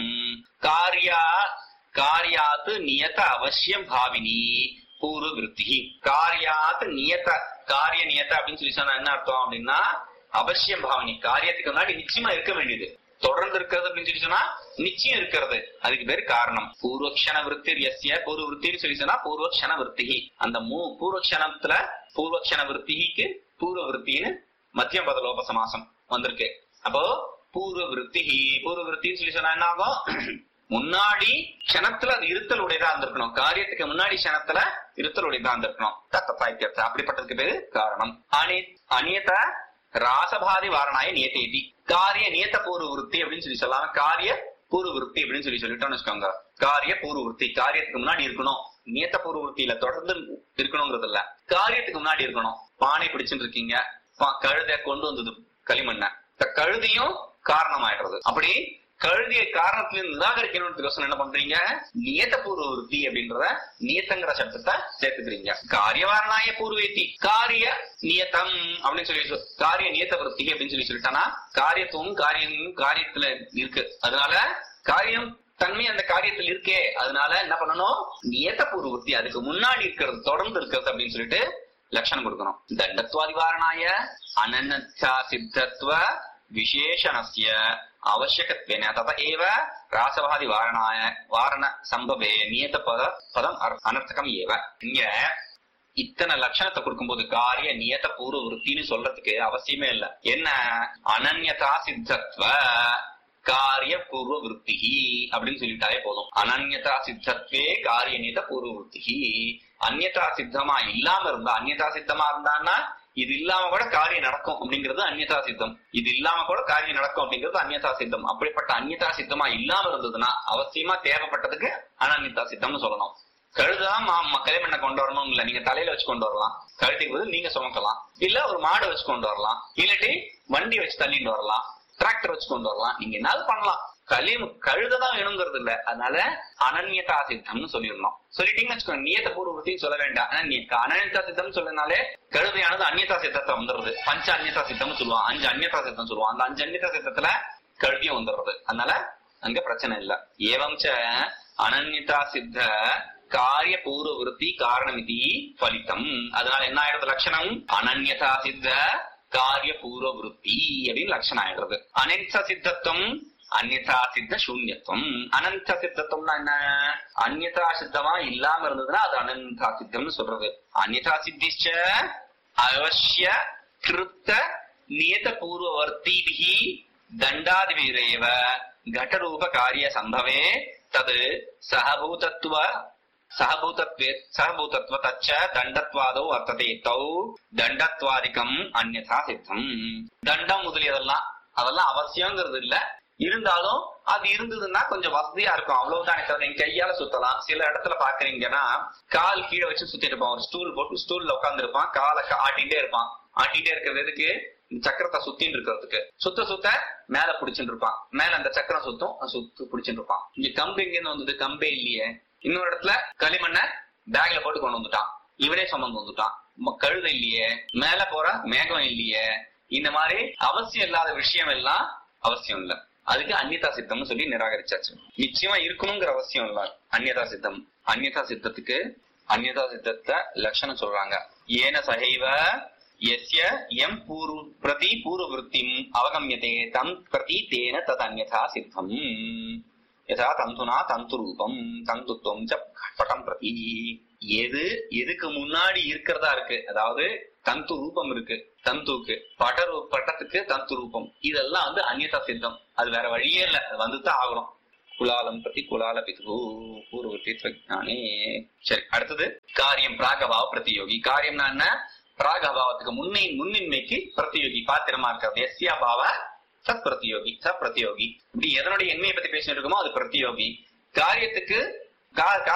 காரியா காரியாத்து நியத அவசியம் பாவினி பூர்வ விருத்தி காரியாத் நியத காரிய நியத அப்படின்னு சொல்லி சொன்னா என்ன அர்த்தம் அப்படின்னா அவசியம் பாவனி காரியத்துக்கு முன்னாடி நிச்சயமா இருக்க வேண்டியது தொடர்ந்து இருக்கிறது அப்படின்னு சொல்லி சொன்னா நிச்சயம் இருக்கிறது அதுக்கு பேரு காரணம் பூர்வக்ஷண விருத்தி எஸ்ய பூர்வ விருத்தின்னு சொல்லி சொன்னா பூர்வக்ஷண விருத்தி அந்த மூ பூர்வக்ஷணத்துல பூர்வக்ஷண விருத்திக்கு பூர்வ விருத்தின்னு மத்தியம் பத லோப சமாசம் வந்திருக்கு அப்போ பூர்வ விருத்தி பூர்வ விருத்தின்னு சொல்லி சொன்னா என்ன ஆகும் முன்னாடி க்ஷணத்துல அது இருத்தல் உடையதா இருந்திருக்கணும் காரியத்துக்கு முன்னாடி க்ஷணத்துல இருத்தல் உடையதா இருந்திருக்கணும் தத்தா இத்தியர்த்தம் அப்படிப்பட்டதுக்கு பேரு காரணம் அனி அநியத ராசபாதி வாரணாய நியத்தேதி காரிய நியத்த பூர்வ விருத்தி அப்படின்னு சொல்லி சொல்லலாம் காரிய பூர்வ விருத்தி அப்படின்னு சொல்லி சொல்லிட்டோம்னு வச்சுக்கோங்க காரிய பூர்வ விருத்தி காரியத்துக்கு முன்னாடி இருக்கணும் நியத்த பூர்வ விருத்தியில தொடர்ந்து இருக்கணுங்கிறது இல்ல காரியத்துக்கு முன்னாடி இருக்கணும் பானை பிடிச்சுட்டு இருக்கீங்க பா- கழுதை கொண்டு வந்தது களிமண்ண இந்த கழுதையும் காரணமாயிடுறது அப்படி கழுதிய காரணத்துல நிராகரிக்கணும்னு என்ன பண்றீங்க நியத்த பூர்வ விருத்தி அப்படின்றத நியத்தங்கிற சப்தத்தை சேர்த்துக்கிறீங்க காரியவாரணாய பூர்வேத்தி காரிய நியத்தம் அப்படின்னு சொல்லி சொல்- காரிய நியத்த விருத்தி அப்படின்னு சொல்லி சொல்லிட்டானா காரியத்துவம் காரியமும் காரியத்துல இருக்கு அதனால காரியம் தன்மை அந்த காரியத்தில் இருக்கே அதனால என்ன பண்ணணும் நியத்த பூர்வ விருத்தி அதுக்கு முன்னாடி இருக்கிறது தொடர்ந்து இருக்கிறது அப்படின்னு சொல்லிட்டு லட்சணம் கொடுக்கணும் தண்டத்வாதிவாரணாய அனன்யா சித்தத்வ விசேஷணஸ்ய அவசியகத்வேன தத ஏவ ராசவாதி வாரணாய வாரண சம்பவே நியத பத பதம் அர்- அனர்த்தகம் ஏவ இங்க இத்தனை லட்சணத்தை கொடுக்கும்போது காரிய நியத பூர்வ விருத்தின்னு சொல்றதுக்கு அவசியமே இல்ல என்ன அனன்யதா சித்தத்வ காரிய பூர்வ விருத்தி அப்படின்னு சொல்லிட்டாலே போதும் அனன்யதா சித்தத்வே காரிய நியத பூர்வ விருத்தி அந்நியதா சித்தமா இல்லாம இருந்தா அந்நியதா சித்தமா இருந்தான்னா இது இல்லாம கூட காரியம் நடக்கும் அப்படிங்கிறது அந்நியதா சித்தம் இது இல்லாம கூட காரியம் நடக்கும் அப்படிங்கிறது அந்நியதா சித்தம் அப்படிப்பட்ட அந்நியதா சித்தமா இல்லாம இருந்ததுன்னா அவசியமா தேவைப்பட்டதுக்கு அனன்யதா சித்தம்னு சொல்லணும் கழுதான் களிமண்ணை கொண்டு வரணும் இல்ல நீங்க தலையில வச்சு கொண்டு வரலாம் கழுதைக்கு பதில் நீங்க சுமக்கலாம் இல்ல ஒரு மாடு வச்சு கொண்டு வரலாம் இல்லாட்டி வண்டி வச்சு தள்ளிட்டு வரலாம் டிராக்டர் வச்சு கொண்டு வரலாம் நீங்க என்னாலும் பண்ணலாம் களி கழுததான் வேணுங்கிறது இல்ல அதனால அனன்யதா சித்தம்னு சொல்லிடணும் சொல்லிட்டீங்கன்னு வச்சுக்கோங்க நியத்த பூர்வத்தையும் சொல்ல வேண்டாம் ஆனா நீ அனன்யதா சித்தம்னு சொல்லனாலே கழுதையானது அந்நியதா சித்தத்தை வந்துடுது பஞ்ச அந்நியதா சித்தம்னு சொல்லுவான் அஞ்சு அந்நியதா சித்தம் சொல்லுவான் அந்த அஞ்சு அந்நியதா சித்தத்துல கழுதியும் வந்துடுறது அதனால அங்க பிரச்சனை இல்ல ஏவம் ச அனன்யதா சித்த காரிய பூர்வ விருத்தி காரணமிதி பலித்தம் அதனால என்ன ஆயிடுறது லட்சணம் அனன்யதா சித்த காரிய பூர்வ விருத்தி அப்படின்னு லட்சணம் ஆயிடுறது அனந்த சித்தத்துவம் அந்நியதா சித்த சூன்யத்துவம் அனந்த சித்தத்துவம்னா என்ன அந்நியதா சித்தமா இல்லாம இருந்ததுன்னா அது அனந்தா சித்தம்னு சொல்றது அந்நியதா சித்திச்ச அவசிய கிருத்த நியத பூர்வவர்த்திபிஹி தண்டாதிபிரேவ घटरूप कार्य संभवे तत् सहभूतत्व सहभूतत्वे सहभूतत्व तच्च தண்டத்வாதோ வர்த்ததே தௌ தண்டத்வாதிகம் அந்யதா சித்தம் தண்டம் முதலியதெல்லாம் அதெல்லாம் அவசியங்கிறது இல்ல இருந்தாலும் அது இருந்ததுன்னா கொஞ்சம் வசதியா இருக்கும் அவ்வளவுதானே தவிர நீங்க கையால சுத்தலாம் சில இடத்துல பாக்குறீங்கன்னா கால் கீழே வச்சு சுத்திட்டு இருப்பான் ஒரு ஸ்டூல் போட்டு ஸ்டூல்ல உட்கார்ந்து இருப்பான் காலை கா- ஆட்டிட்டே இருப்பான் ஆட்டிட்டே இருக்கிறது எதுக்கு இந்த சக்கரத்தை சுத்தின்னு இருக்கிறதுக்கு சுத்த சுத்த மேல புடிச்சுட்டு இருப்பான் மேல அந்த சக்கரம் சுத்தும் அது சுத்து புடிச்சுட்டு இருப்பான் இங்க கம்பு எங்க இருந்து வந்தது கம்பே இல்லையே இன்னொரு இடத்துல களிமண்ண பேக்ல போட்டு கொண்டு வந்துட்டான் இவனே சுமந்து வந்துட்டான் ம- கழுதை இல்லையே மேல போற மேகம் இல்லையே இந்த மாதிரி அவசியம் இல்லாத விஷயம் எல்லாம் அவசியம் இல்ல அதுக்கு அந்நியதா சித்தம்னு சொல்லி நிராகரிச்சாச்சு நிச்சயமா இருக்கணுங்கிற அவசியம் இல்ல அந்நியதா சித்தம் அந்நியதா சித்தத்துக்கு அந்நியதா சித்தத்தை லட்சணம் சொல்றாங்க ஏன சகைவ यस्य यं पूर्व प्रति पूर्ववृत्तिम् अवगम्यते तं प्रति तेन तद् अन्यथा सिद्धम् யதா தந்துனா தந்து ரூபம் தந்துத்துவம் ச பட்டம் பிரதி எது எதுக்கு முன்னாடி இருக்கிறதா இருக்கு அதாவது தந்து ரூபம் இருக்கு தந்துக்கு பட ரூ- பட்டத்துக்கு தந்து ரூபம் இதெல்லாம் வந்து அந்நியதா சித்தம் அது வேற வழியே இல்ல அது வந்துதான் ஆகணும் குலாலம் பிரதி குலால பிது பூர்வத்தி ஞானே சரி அடுத்தது காரியம் பிராகபாவ பிரதியோகி காரியம்னா என்ன பிராகபாவத்துக்கு முன்னை முன்னின்மைக்கு பிரதியோகி பாத்திரமா இருக்கிறது எஸ்யா பாவ சத் பிரதியோகி ச பிரதியோகி இப்படி எதனுடைய எண்மையை பத்தி பேசிட்டு இருக்கோமோ அது பிரதியோகி காரியத்துக்கு கா-